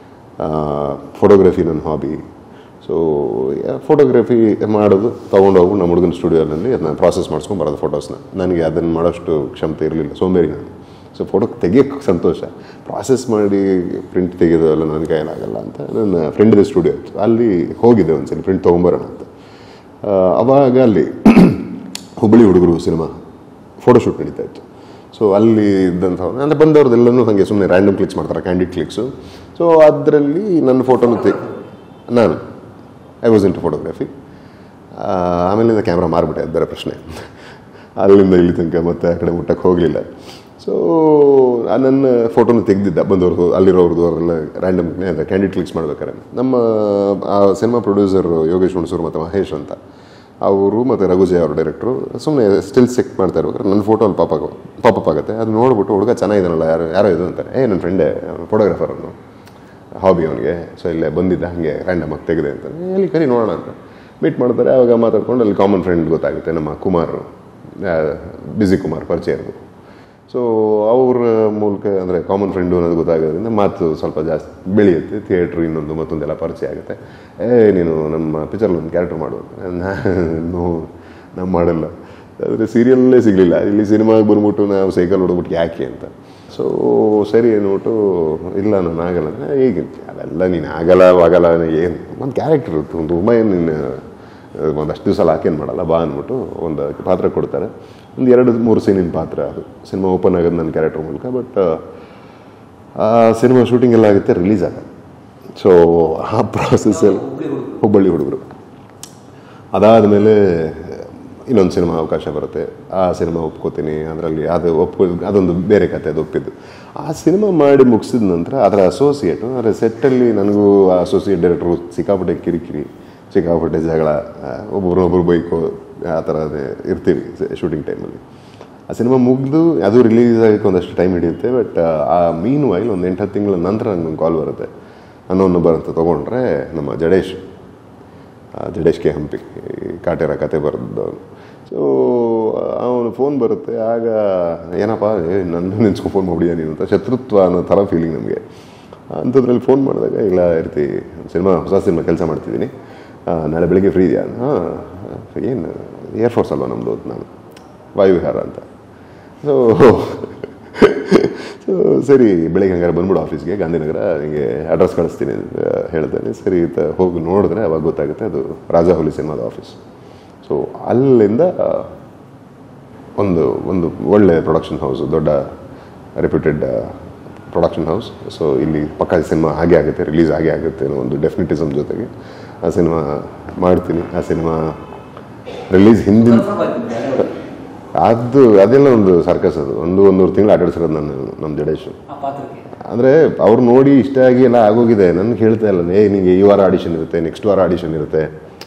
ಫೋಟೋಗ್ರಫಿ ನನ್ನ ಹಾಬಿ ಸೊ ಫೋಟೋಗ್ರಫಿ ಮಾಡೋದು ತೊಗೊಂಡೋಗಿ ನಮ್ಮ ಹುಡುಗನ ಸ್ಟುಡಿಯೋನಲ್ಲಿ ಅದನ್ನ ಪ್ರಾಸೆಸ್ ಮಾಡಿಸ್ಕೊಂಡು ಬರೋದು ಫೋಟೋಸ್ನ ನನಗೆ ಅದನ್ನು ಮಾಡೋಷ್ಟು ಕ್ಷಮತೆ ಇರಲಿಲ್ಲ ಸೋಂಬೇರಿ ನಾನು ಸೊ ಫೋಟೋ ತೆಗಿಯೋಕ್ಕೆ ಸಂತೋಷ ಪ್ರಾಸೆಸ್ ಮಾಡಿ ಪ್ರಿಂಟ್ ತೆಗೆಯೋದೆಲ್ಲ ನನ್ನ ಕೈಲಾಗಲ್ಲ ಅಂತ ನನ್ನ ಫ್ರೆಂಡಿನ ಸ್ಟುಡಿಯೋ ಇತ್ತು ಅಲ್ಲಿ ಹೋಗಿದ್ದೆ ಒಂದ್ಸಲಿ ಪ್ರಿಂಟ್ ತೊಗೊಂಬರೋಣ ಅಂತ ಆ, ಅವಾಗ ಅಲ್ಲಿ ಹುಬ್ಬಳ್ಳಿ ಹುಡುಗರು ಸಿನಿಮಾ ಫೋಟೋಶೂಟ್ ನಡೀತಾ ಇತ್ತು ಸೊ ಅಲ್ಲಿ ಇದ್ದಂಥ ಅಂದರೆ ಬಂದವ್ರದ್ದೆಲ್ಲನೂ ಹಾಗೆ ಸುಮ್ಮನೆ ರ್ಯಾಂಡಮ್ ಕ್ಲಿಕ್ಸ್ ಮಾಡ್ತಾರೆ ಕ್ಯಾಂಡಿಡ್ ಕ್ಲಿಕ್ಸು ಸೊ ಅದರಲ್ಲಿ ನನ್ನ ಫೋಟೋನ ತೆ ನಾನು ಐ ವಾಸ್ ಇಂಟು ಫೋಟೋಗ್ರಫಿ ಆಮೇಲಿಂದ ಕ್ಯಾಮ್ರಾ ಮಾರ್ಬಿಟ್ಟೆ ಅದು ಬೇರೆ ಪ್ರಶ್ನೆ ಅಲ್ಲಿಂದ ಇಲ್ಲಿ ತನಕ ಮತ್ತೆ ಆ ಕಡೆ ಮುಟ್ಟಕ್ಕೆ ಹೋಗಲಿಲ್ಲ ಸೊ ನನ್ನ ಫೋಟೋನ ತೆಗೆದಿದ್ದ ಬಂದವ್ರದ್ದು ಅಲ್ಲಿರೋರ್ದು ಅವರೆಲ್ಲ ರ್ಯಾಂಡಮ್ನೇ ಅದ ಕ್ಯಾಂಡಿಡ್ ಕ್ಲಿಕ್ಸ್ ಮಾಡ್ಬೇಕಾರೆ ನಮ್ಮ ಆ ಸಿನಿಮಾ ಪ್ರೊಡ್ಯೂಸರ್ ಯೋಗೇಶ್ ಹುಣಸೂರು ಮತ್ತು ಮಹೇಶ್ ಅಂತ ಅವರು ಮತ್ತು ರಘುಜಯ ಅವರು ಡೈರೆಕ್ಟ್ರು ಸುಮ್ಮನೆ ಸ್ಟಿಲ್ ಚೆಕ್ ಮಾಡ್ತಾ ಇರ್ಬೇಕಾದ್ರೆ ನನ್ನ ಫೋಟೋ ಅಲ್ಲಿ ಪಾಪ ಪಾಪಪ್ ಆಗುತ್ತೆ ಅದು ನೋಡ್ಬಿಟ್ಟು ಹುಡುಗ ಚೆನ್ನಾಗಿದ್ದಾನಲ್ಲ ಯಾರು ಯಾರೋ ಇದು ಅಂತಾರೆ ಏ ನನ್ನ ಫ್ರೆಂಡೇ ಫೋಟೋಗ್ರಾಫರ್ ಅವನು ಹಾಬಿ ಅವನಿಗೆ ಸೊ ಇಲ್ಲೇ ಬಂದಿದ್ದ ಹಾಗೆ ರ್ಯಾಂಡಮ್ ಆಗಿ ತೆಗೆದೆ ಅಂತ ಎಲ್ಲಿ ಕರಿ ನೋಡೋಣ ಅಂತ ಮೀಟ್ ಮಾಡ್ತಾರೆ ಆವಾಗ ಮಾತಾಡ್ಕೊಂಡು ಅಲ್ಲಿ ಕಾಮನ್ ಫ್ರೆಂಡ್ ಗೊತ್ತಾಗುತ್ತೆ ನಮ್ಮ ಕುಮಾರ್ ಬ್ಯುಸಿ ಕುಮಾರ್ ಪರಿಚಯ ಇರೋದು ಸೊ ಅವ್ರ ಮೂಲಕ ಅಂದರೆ ಕಾಮನ್ ಫ್ರೆಂಡು ಅನ್ನೋದು ಗೊತ್ತಾಗೋದ್ರಿಂದ ಮಾತು ಸ್ವಲ್ಪ ಜಾಸ್ತಿ ಬೆಳೆಯುತ್ತೆ ಥಿಯೇಟ್ರ್ ಇನ್ನೊಂದು ಮತ್ತೊಂದೆಲ್ಲ ಪರಿಚಯ ಆಗುತ್ತೆ ಏ ನೀನು ನಮ್ಮ ಪಿಕ್ಚರ್ಲಿ ಒಂದು ಕ್ಯಾರೆಕ್ಟರ್ ಮಾಡು ನಾನು ನಾವು ಮಾಡಲ್ಲ ಆದರೆ ಸೀರಿಯಲ್ಲೇ ಸಿಗಲಿಲ್ಲ ಇಲ್ಲಿ ಸಿನಿಮಾಗೆ ಬಂದ್ಬಿಟ್ಟು ನಾವು ಸೈಕಲ್ ಹೊಡ್ಬಿಟ್ಟು ಯಾಕೆ ಅಂತ ಸೊ ಸರಿ ಅಂದ್ಬಿಟ್ಟು ಇಲ್ಲ ನಾನು ಆಗಲ್ಲ ಅಂದ್ರೆ ಹೇಗೆ ಅದೆಲ್ಲ ನೀನು ಆಗಲ್ಲ ಆಗಲ್ಲ ಏನು ಒಂದು ಕ್ಯಾರೆಕ್ಟರ್ ಇರುತ್ತೆ ಒಂದು ಉಮಯನ್ ನೀನು ಒಂದಷ್ಟು ದಿವಸ ಹಾಕೇನು ಮಾಡಲ್ಲ ಬಾ ಅಂದ್ಬಿಟ್ಟು ಒಂದು ಪಾತ್ರ ಕೊಡ್ತಾರೆ ಒಂದು ಎರಡು ಮೂರು ಸೀನಿನ ಪಾತ್ರ ಅದು ಸಿನಿಮಾ ಓಪನ್ ಆಗೋದು ನನ್ನ ಕ್ಯಾರೆಕ್ಟರ್ ಮೂಲಕ ಬಟ್ ಆ ಸಿನಿಮಾ ಶೂಟಿಂಗ್ ಎಲ್ಲ ಆಗುತ್ತೆ ರಿಲೀಸ್ ಆಗಲ್ಲ ಸೊ ಆ ಪ್ರಾಸೆಸ್ಸಲ್ಲಿ ಹುಬ್ಬಳ್ಳಿ ಹುಡುಗರು ಅದಾದಮೇಲೆ ಇನ್ನೊಂದು ಸಿನಿಮಾ ಅವಕಾಶ ಬರುತ್ತೆ ಆ ಸಿನಿಮಾ ಒಪ್ಕೋತೀನಿ ಅದರಲ್ಲಿ ಅದು ಒಪ್ಕೊ ಅದೊಂದು ಬೇರೆ ಕತೆ ಅದು ಒಪ್ಪಿದ್ದು ಆ ಸಿನಿಮಾ ಮಾಡಿ ಮುಗಿಸಿದ ನಂತರ ಅದರ ಅಸೋಸಿಯೇಟು ಅದರ ಸೆಟ್ಟಲ್ಲಿ ನನಗೂ ಆ ಅಸೋಸಿಯೇಟ್ ಡೈರೆಕ್ಟ್ರು ಸಿಕ್ಕಾಪಟ್ಟೆ ಕಿರಿಕಿರಿ ಸಿಕ್ಕಾಪಟ್ಟೆ ಜಗಳ ಒಬ್ಬರನ್ನೊಬ್ಬರು ಬೈಕು ಆ ಥರ ಅದೇ ಇರ್ತೀವಿ ಶೂಟಿಂಗ್ ಟೈಮಲ್ಲಿ ಆ ಸಿನಿಮಾ ಮುಗಿದು ಅದು ರಿಲೀಸ್ ಆಗೋಕ್ಕೆ ಒಂದಷ್ಟು ಟೈಮ್ ಹಿಡಿಯುತ್ತೆ ಬಟ್ ಆ ಮೀನ್ ವೈಲ್ ಒಂದು ಎಂಟು ಹತ್ತು ತಿಂಗಳ ನಂತರ ನನಗೊಂದು ಕಾಲ್ ಬರುತ್ತೆ ಅನ್ನೋ ನಂಬರ್ ಅಂತ ತೊಗೊಂಡ್ರೆ ನಮ್ಮ ಜಡೇಶ್ ಆ ಜಡೇಶ್ ಕೆ ಹಂಪಿ ಈ ಕಾಟೇರ ಕತೆ ಬರೆದವನು ಸೊ ಅವನು ಫೋನ್ ಬರುತ್ತೆ ಆಗ ಏನಪ್ಪ ಏ ನನ್ನ ನೆನ್ಸ್ಕೊ ಫೋನ್ ಮಾಡಿದ್ಯಾ ನೀನು ಅಂತ ಶತ್ರುತ್ವ ಅನ್ನೋ ಥರ ಫೀಲಿಂಗ್ ನಮಗೆ ಅಂಥದ್ರಲ್ಲಿ ಫೋನ್ ಮಾಡಿದಾಗ ಇಲ್ಲ ಇರ್ತಿ ಸಿನಿಮಾ ಹೊಸ ಸಿನಿಮಾ ಕೆಲಸ ಮಾಡ್ತಿದ್ದೀನಿ ಆ, ನಾಳೆ ಬೆಳಿಗ್ಗೆ ಫ್ರೀ ಇದೆಯಾ ಹಾಂ ಏನು ಏರ್ಫೋರ್ಸ್ ಅಲ್ವಾ ನಮ್ಮದು ನಾನು ವಾಯುವಿಹಾರ ಅಂತ ಸೊ ಸೊ ಸರಿ ಬೆಳಿಗ್ಗೆ ಹಂಗಾರೆ ಬಂದ್ಬಿಡು ಆಫೀಸ್ಗೆ ಗಾಂಧಿನಗರ ನಿಮಗೆ ಅಡ್ರೆಸ್ ಕಳಿಸ್ತೀನಿ ಅಂತ ಹೇಳ್ತೇನೆ ಸರಿ ಅಂತ ಹೋಗಿ ನೋಡಿದ್ರೆ ಅವಾಗ ಗೊತ್ತಾಗುತ್ತೆ ಅದು ರಾಜಾ ಹುಲಿ ಸಿನಿಮಾದ ಆಫೀಸ್ ಸೊ ಅಲ್ಲಿಂದ ಒಂದು ಒಂದು ಒಳ್ಳೆ ಪ್ರೊಡಕ್ಷನ್ ಹೌಸ್ ದೊಡ್ಡ ರೆಪ್ಯೂಟೆಡ್ ಪ್ರೊಡಕ್ಷನ್ ಹೌಸ್ ಸೊ ಇಲ್ಲಿ ಪಕ್ಕ ಸಿನಿಮಾ ಹಾಗೆ ಆಗುತ್ತೆ ರಿಲೀಸ್ ಹಾಗೆ ಆಗುತ್ತೆ ಅನ್ನೋ ಒಂದು ಡೆಫಿನಿಟಿಸಮ್ ಜೊತೆಗೆ ಆ ಸಿನಿಮಾ ಮಾಡ್ತೀನಿ ಆ ಸಿನಿಮಾ ರಿಲೀಸ್ ಹಿಂದಿನ ಅದು ಅದೆಲ್ಲ ಒಂದು ಸರ್ಕಸ್ ಅದು ಒಂದು ಒಂದೂವರೆ ತಿಂಗಳು ಆಟಾಡ್ಸಿರೋದು ನಾನು ನಮ್ಮ ಜಡೇಶು ಆ ಪಾತ್ರಕ್ಕೆ ಅಂದರೆ ಅವ್ರು ನೋಡಿ ಇಷ್ಟ ಆಗಿ ಎಲ್ಲ ಆಗೋಗಿದೆ ನನಗೆ ಹೇಳ್ತಾ ಇಲ್ಲ ಏ ನಿಮಗೆ ಈ ವಾರ ಆಡಿಷನ್ ಇರುತ್ತೆ ನೆಕ್ಸ್ಟ್ ವಾರ ಆಡಿಷನ್ ಇರುತ್ತೆ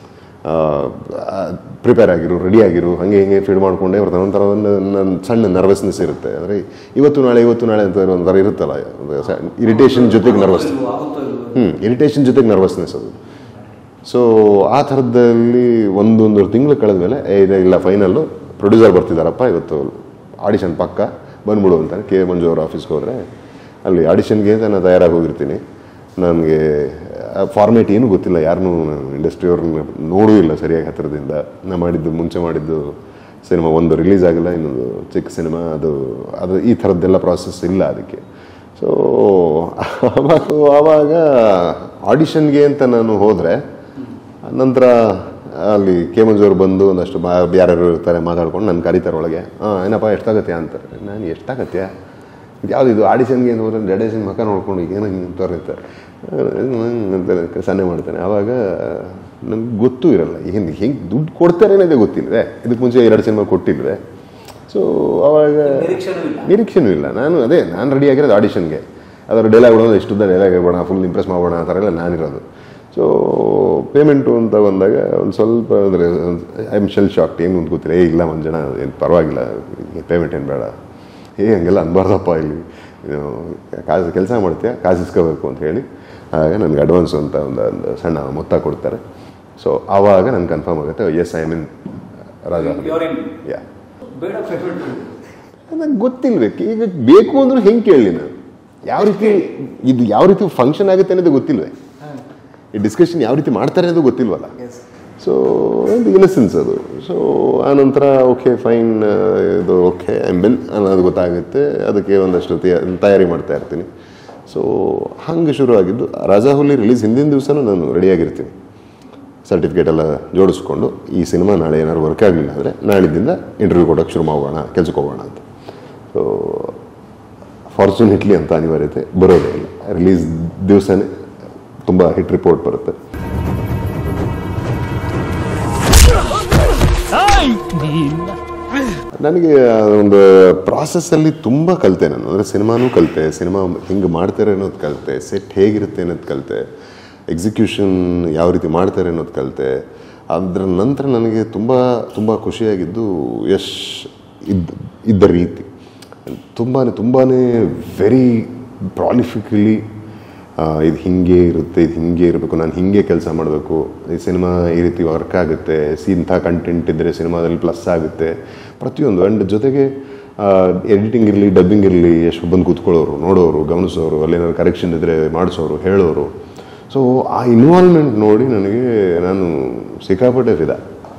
ಪ್ರಿಪೇರ್ ಆಗಿರು ರೆಡಿ ಆಗಿರು ಹಾಗೆ ಹಿಂಗೆ ಫೀಡ್ ಮಾಡಿಕೊಂಡೆ ಅವ್ರದ್ದು ಒಂಥರ ಒಂದು ನನ್ನ ಸಣ್ಣ ನರ್ವಸ್ನೆಸ್ ಇರುತ್ತೆ ಅಂದರೆ ಇವತ್ತು ನಾಳೆ ಇವತ್ತು ನಾಳೆ ಅಂತ ಒಂಥರ ಇರುತ್ತಲ್ಲ ಇರಿಟೇಷನ್ ಜೊತೆಗೆ ನರ್ವಸ್ ಆಗುತ್ತೋ ಇಲ್ವೋ? ಹ್ಞೂ ಇರಿಟೇಷನ್ ಜೊತೆಗೆ ನರ್ವಸ್ನೆಸ್ ಅದು ಸೊ ಆ ಥರದಲ್ಲಿ ಒಂದೊಂದು ತಿಂಗಳು ಕಳೆದ ಮೇಲೆ ಏ ಇದು ಇಲ್ಲ ಫೈನಲ್ಲು ಪ್ರೊಡ್ಯೂಸರ್ ಬರ್ತಿದ್ದಾರಪ್ಪ ಇವತ್ತು ಆಡಿಷನ್ ಪಕ್ಕ ಬಂದ್ಬಿಡು ಅಂತಾರೆ ಕೆ ಮಂಜು ಅವ್ರ ಆಫೀಸ್ಗೆ ಹೋದರೆ ಅಲ್ಲಿ ಆಡಿಷನ್ಗೆ ಅಂತ ನಾನು ತಯಾರಾಗಿ ಹೋಗಿರ್ತೀನಿ ನನಗೆ ಫಾರ್ಮೇಟ್ ಏನೂ ಗೊತ್ತಿಲ್ಲ ಯಾರನ್ನೂ ಇಂಡಸ್ಟ್ರಿಯವ್ರನ್ನ ನೋಡೂ ಇಲ್ಲ ಸರಿಯಾಗಿ ಹತ್ತಿರದಿಂದ ನಾ ಮಾಡಿದ್ದು ಮುಂಚೆ ಮಾಡಿದ್ದು ಸಿನಿಮಾ ಒಂದು ರಿಲೀಸ್ ಆಗಿಲ್ಲ ಇನ್ನೊಂದು ಚಿಕ್ಕ ಸಿನಿಮಾ ಅದು ಅದು ಈ ಥರದ್ದೆಲ್ಲ ಪ್ರಾಸೆಸ್ ಇಲ್ಲ ಅದಕ್ಕೆ ಸೊ ಆವಾಗ ಆವಾಗ ಆಡಿಷನ್ಗೆ ಅಂತ ನಾನು ಹೋದರೆ ನಂತರ ಅಲ್ಲಿ ಕೆ ಮಂಜೂರು ಬಂದು ಒಂದಷ್ಟು ಬಾ ಯಾರ್ಯಾರು ಇರ್ತಾರೆ ಮಾತಾಡ್ಕೊಂಡು ನಾನು ಕರೀತಾರೆ ಒಳಗೆ ಹಾಂ ಏನಪ್ಪ ಎಷ್ಟಾಗತ್ಯಾ ಅಂತಾರೆ ನಾನು ಎಷ್ಟಾಗತ್ಯಾ ಯಾವ್ದು ಇದು ಆಡಿಷನ್ಗೆ ಏನು ಹೋದ್ರೆ ಜಡೇಶನ್ ಮಕ್ಕ ನೋಡ್ಕೊಂಡು ಏನೋ ಹಿಂಗೆ ತೋರಿರ್ತಾರೆ ಅಂತ ಸನ್ನೆ ಮಾಡ್ತಾನೆ ಆವಾಗ ನಂಗೆ ಗೊತ್ತೂ ಇರಲ್ಲ ಏನು ಹೆಂಗೆ ದುಡ್ಡು ಕೊಡ್ತಾರೆ ಅನ್ನೋದೇ ಗೊತ್ತಿಲ್ವೇ ಇದಕ್ಕೆ ಮುಂಚೆ ಎರಡು ಸಿನಿಮಾ ಕೊಟ್ಟಿಲ್ವೇ ಸೊ ಅವಾಗ ನಿರೀಕ್ಷೆನೂ ಇಲ್ಲ. ನಿರೀಕ್ಷೆನೂ ಇಲ್ಲ ನಾನು ಅದೇ ನಾನು ರೆಡಿ ಆಗಿರೋದು ಆಡಿಷನ್ಗೆ ಅದರ ಡೈಲಾಗ್ ಬಿಡೋದು ಇಷ್ಟುದ್ದ ಡೈಲಾಗ್ ಹೇಳ್ಬೋಣ ಫುಲ್ ಇಂಪ್ರೆಸ್ ಮಾಡೋಣ ಆ ಥರ ಎಲ್ಲ ನಾನಿರೋದು ಸೊ ಪೇಮೆಂಟು ಅಂತ ಬಂದಾಗ ಒಂದು ಸ್ವಲ್ಪ ಅಂದರೆ ಐ ಆಮ್ ಶೆಲ್ ಶಾಕ್ಟ್ ಏನು ಅಂತ ಗೊತ್ತಿಲ್ಲ ಏ ಇಲ್ಲ ಒಂದು ಜನ ಏನು ಪರವಾಗಿಲ್ಲ ಪೇಮೆಂಟ್ ಏನು ಬೇಡ ಏ ಹಂಗೆಲ್ಲ ಅನ್ಬಾರ್ದಪ್ಪ ಇಲ್ಲಿ ನೀನು ಕಾಸು ಕೆಲಸ ಮಾಡ್ತೀಯ ಕಾಸು ಇಸ್ಕೋಬೇಕು ಅಂತ ಹೇಳಿ ಆಗ ನನಗೆ ಅಡ್ವಾನ್ಸ್ ಅಂತ ಒಂದು ಒಂದು ಸಣ್ಣ ಮೊತ್ತ ಕೊಡ್ತಾರೆ ಸೊ ಆವಾಗ ನನಗೆ ಕನ್ಫರ್ಮ್ ಆಗುತ್ತೆ yes I mean Raja You're in. Yeah ಬೇಡ ಪೇಮೆಂಟ್ ನಂಗೆ ಗೊತ್ತಿಲ್ಬೇಕು ಈಗ ಬೇಕು ಅಂದ್ರೂ ಹೆಂಗೆ ಕೇಳಲಿ ನಾನು ಯಾವ ರೀತಿ ಇದು ಯಾವ ರೀತಿ ಫಂಕ್ಷನ್ ಆಗುತ್ತೆ ಅನ್ನೋದು ಗೊತ್ತಿಲ್ವೇ ಈ ಡಿಸ್ಕಷನ್ ಯಾವ ರೀತಿ ಮಾಡ್ತಾರೆ ಅನ್ನೋದು ಗೊತ್ತಿಲ್ವಲ್ಲ ಸೊ ಒಂದು ಇನ್ನಸೆನ್ಸ್ ಅದು ಸೊ ಆನಂತರ ಓಕೆ ಫೈನ್ ಇದು ಓಕೆ ಐ ಬಿನ್ ಅನ್ನೋದು ಗೊತ್ತಾಗುತ್ತೆ ಅದಕ್ಕೆ ಒಂದಷ್ಟು ತಯ- ತಯಾರಿ ಮಾಡ್ತಾ ಇರ್ತೀನಿ ಸೊ ಹಂಗೆ ಶುರು ಆಗಿದ್ದು ರಾಜಾಹುಲಿ ರಿಲೀಸ್ ಹಿಂದಿನ ದಿವಸನೂ ನಾನು ರೆಡಿಯಾಗಿರ್ತೀನಿ ಸರ್ಟಿಫಿಕೇಟ್ ಎಲ್ಲ ಜೋಡಿಸ್ಕೊಂಡು ಈ ಸಿನಿಮಾ ನಾಳೆ ಏನಾದ್ರು ವರ್ಕ್ ಆಗಲಿಲ್ಲ ಅಂದರೆ ನಾಳಿದ್ದಿಂದ ಇಂಟರ್ವ್ಯೂ ಕೊಡೋಕ್ಕೆ ಶುರು ಮಾಡೋಣ ಕೆಲ್ಸಕ್ಕೆ ಹೋಗೋಣ ಅಂತ ಸೊ ಫಾರ್ಚುನೇಟ್ಲಿ ಅಂತ ಅನಿವಾರ್ಯತೆ ಬರೋದೇ ಇಲ್ಲ ರಿಲೀಸ್ ದಿವಸನೇ ತುಂಬ ಹಿಟ್ ರಿಪೋರ್ಟ್ ಬರುತ್ತೆ ನನಗೆ ಆ ಒಂದು ಪ್ರಾಸೆಸ್ಸಲ್ಲಿ ತುಂಬ ಕಲಿತೆ ನಾನು ಅಂದರೆ ಸಿನಿಮಾನೂ ಕಲಿತೆ ಸಿನಿಮಾ ಹಿಂಗೆ ಮಾಡ್ತಾರೆ ಅನ್ನೋದು ಕಲಿತೆ ಸೆಟ್ ಹೇಗಿರುತ್ತೆ ಅನ್ನೋದು ಕಲಿತೆ ಎಕ್ಸಿಕ್ಯೂಷನ್ ಯಾವ ರೀತಿ ಮಾಡ್ತಾರೆ ಅನ್ನೋದು ಕಲಿತೆ ಅದರ ನಂತರ ನನಗೆ ತುಂಬ ತುಂಬ ಖುಷಿಯಾಗಿದ್ದು ಯಶ್ ಇದ್ದ ಇದ್ದ ರೀತಿ ತುಂಬಾ ತುಂಬಾ ವೆರಿ ಪ್ರಾಲಿಫಿಕಲಿ ಇದು ಹಿಂಗೆ ಇರುತ್ತೆ ಇದು ಹಿಂಗೆ ಇರಬೇಕು ನಾನು ಹಿಂಗೆ ಕೆಲಸ ಮಾಡಬೇಕು ಈ ಸಿನಿಮಾ ಈ ರೀತಿ ವರ್ಕ್ ಆಗುತ್ತೆ ಸಿ ಇಂಥ ಕಂಟೆಂಟ್ ಇದ್ದರೆ ಸಿನಿಮಾದಲ್ಲಿ ಪ್ಲಸ್ ಆಗುತ್ತೆ ಪ್ರತಿಯೊಂದು ಆ್ಯಂಡ್ ಜೊತೆಗೆ ಎಡಿಟಿಂಗ್ ಇರಲಿ ಡಬ್ಬಿಂಗ್ ಇರಲಿ ಎಷ್ಟು ಬಂದು ಕೂತ್ಕೊಳ್ಳೋರು ನೋಡೋರು ಗಮನಿಸೋರು ಅಲ್ಲೇನಾದ್ರು ಕರೆಕ್ಷನ್ ಇದ್ದರೆ ಮಾಡಿಸೋರು ಹೇಳೋರು ಸೊ ಆ ಇನ್ವಾಲ್ವ್ಮೆಂಟ್ ನೋಡಿ ನನಗೆ ನಾನು ಸಿಕ್ಕಾಪಟ್ಟೆ ಫಿದ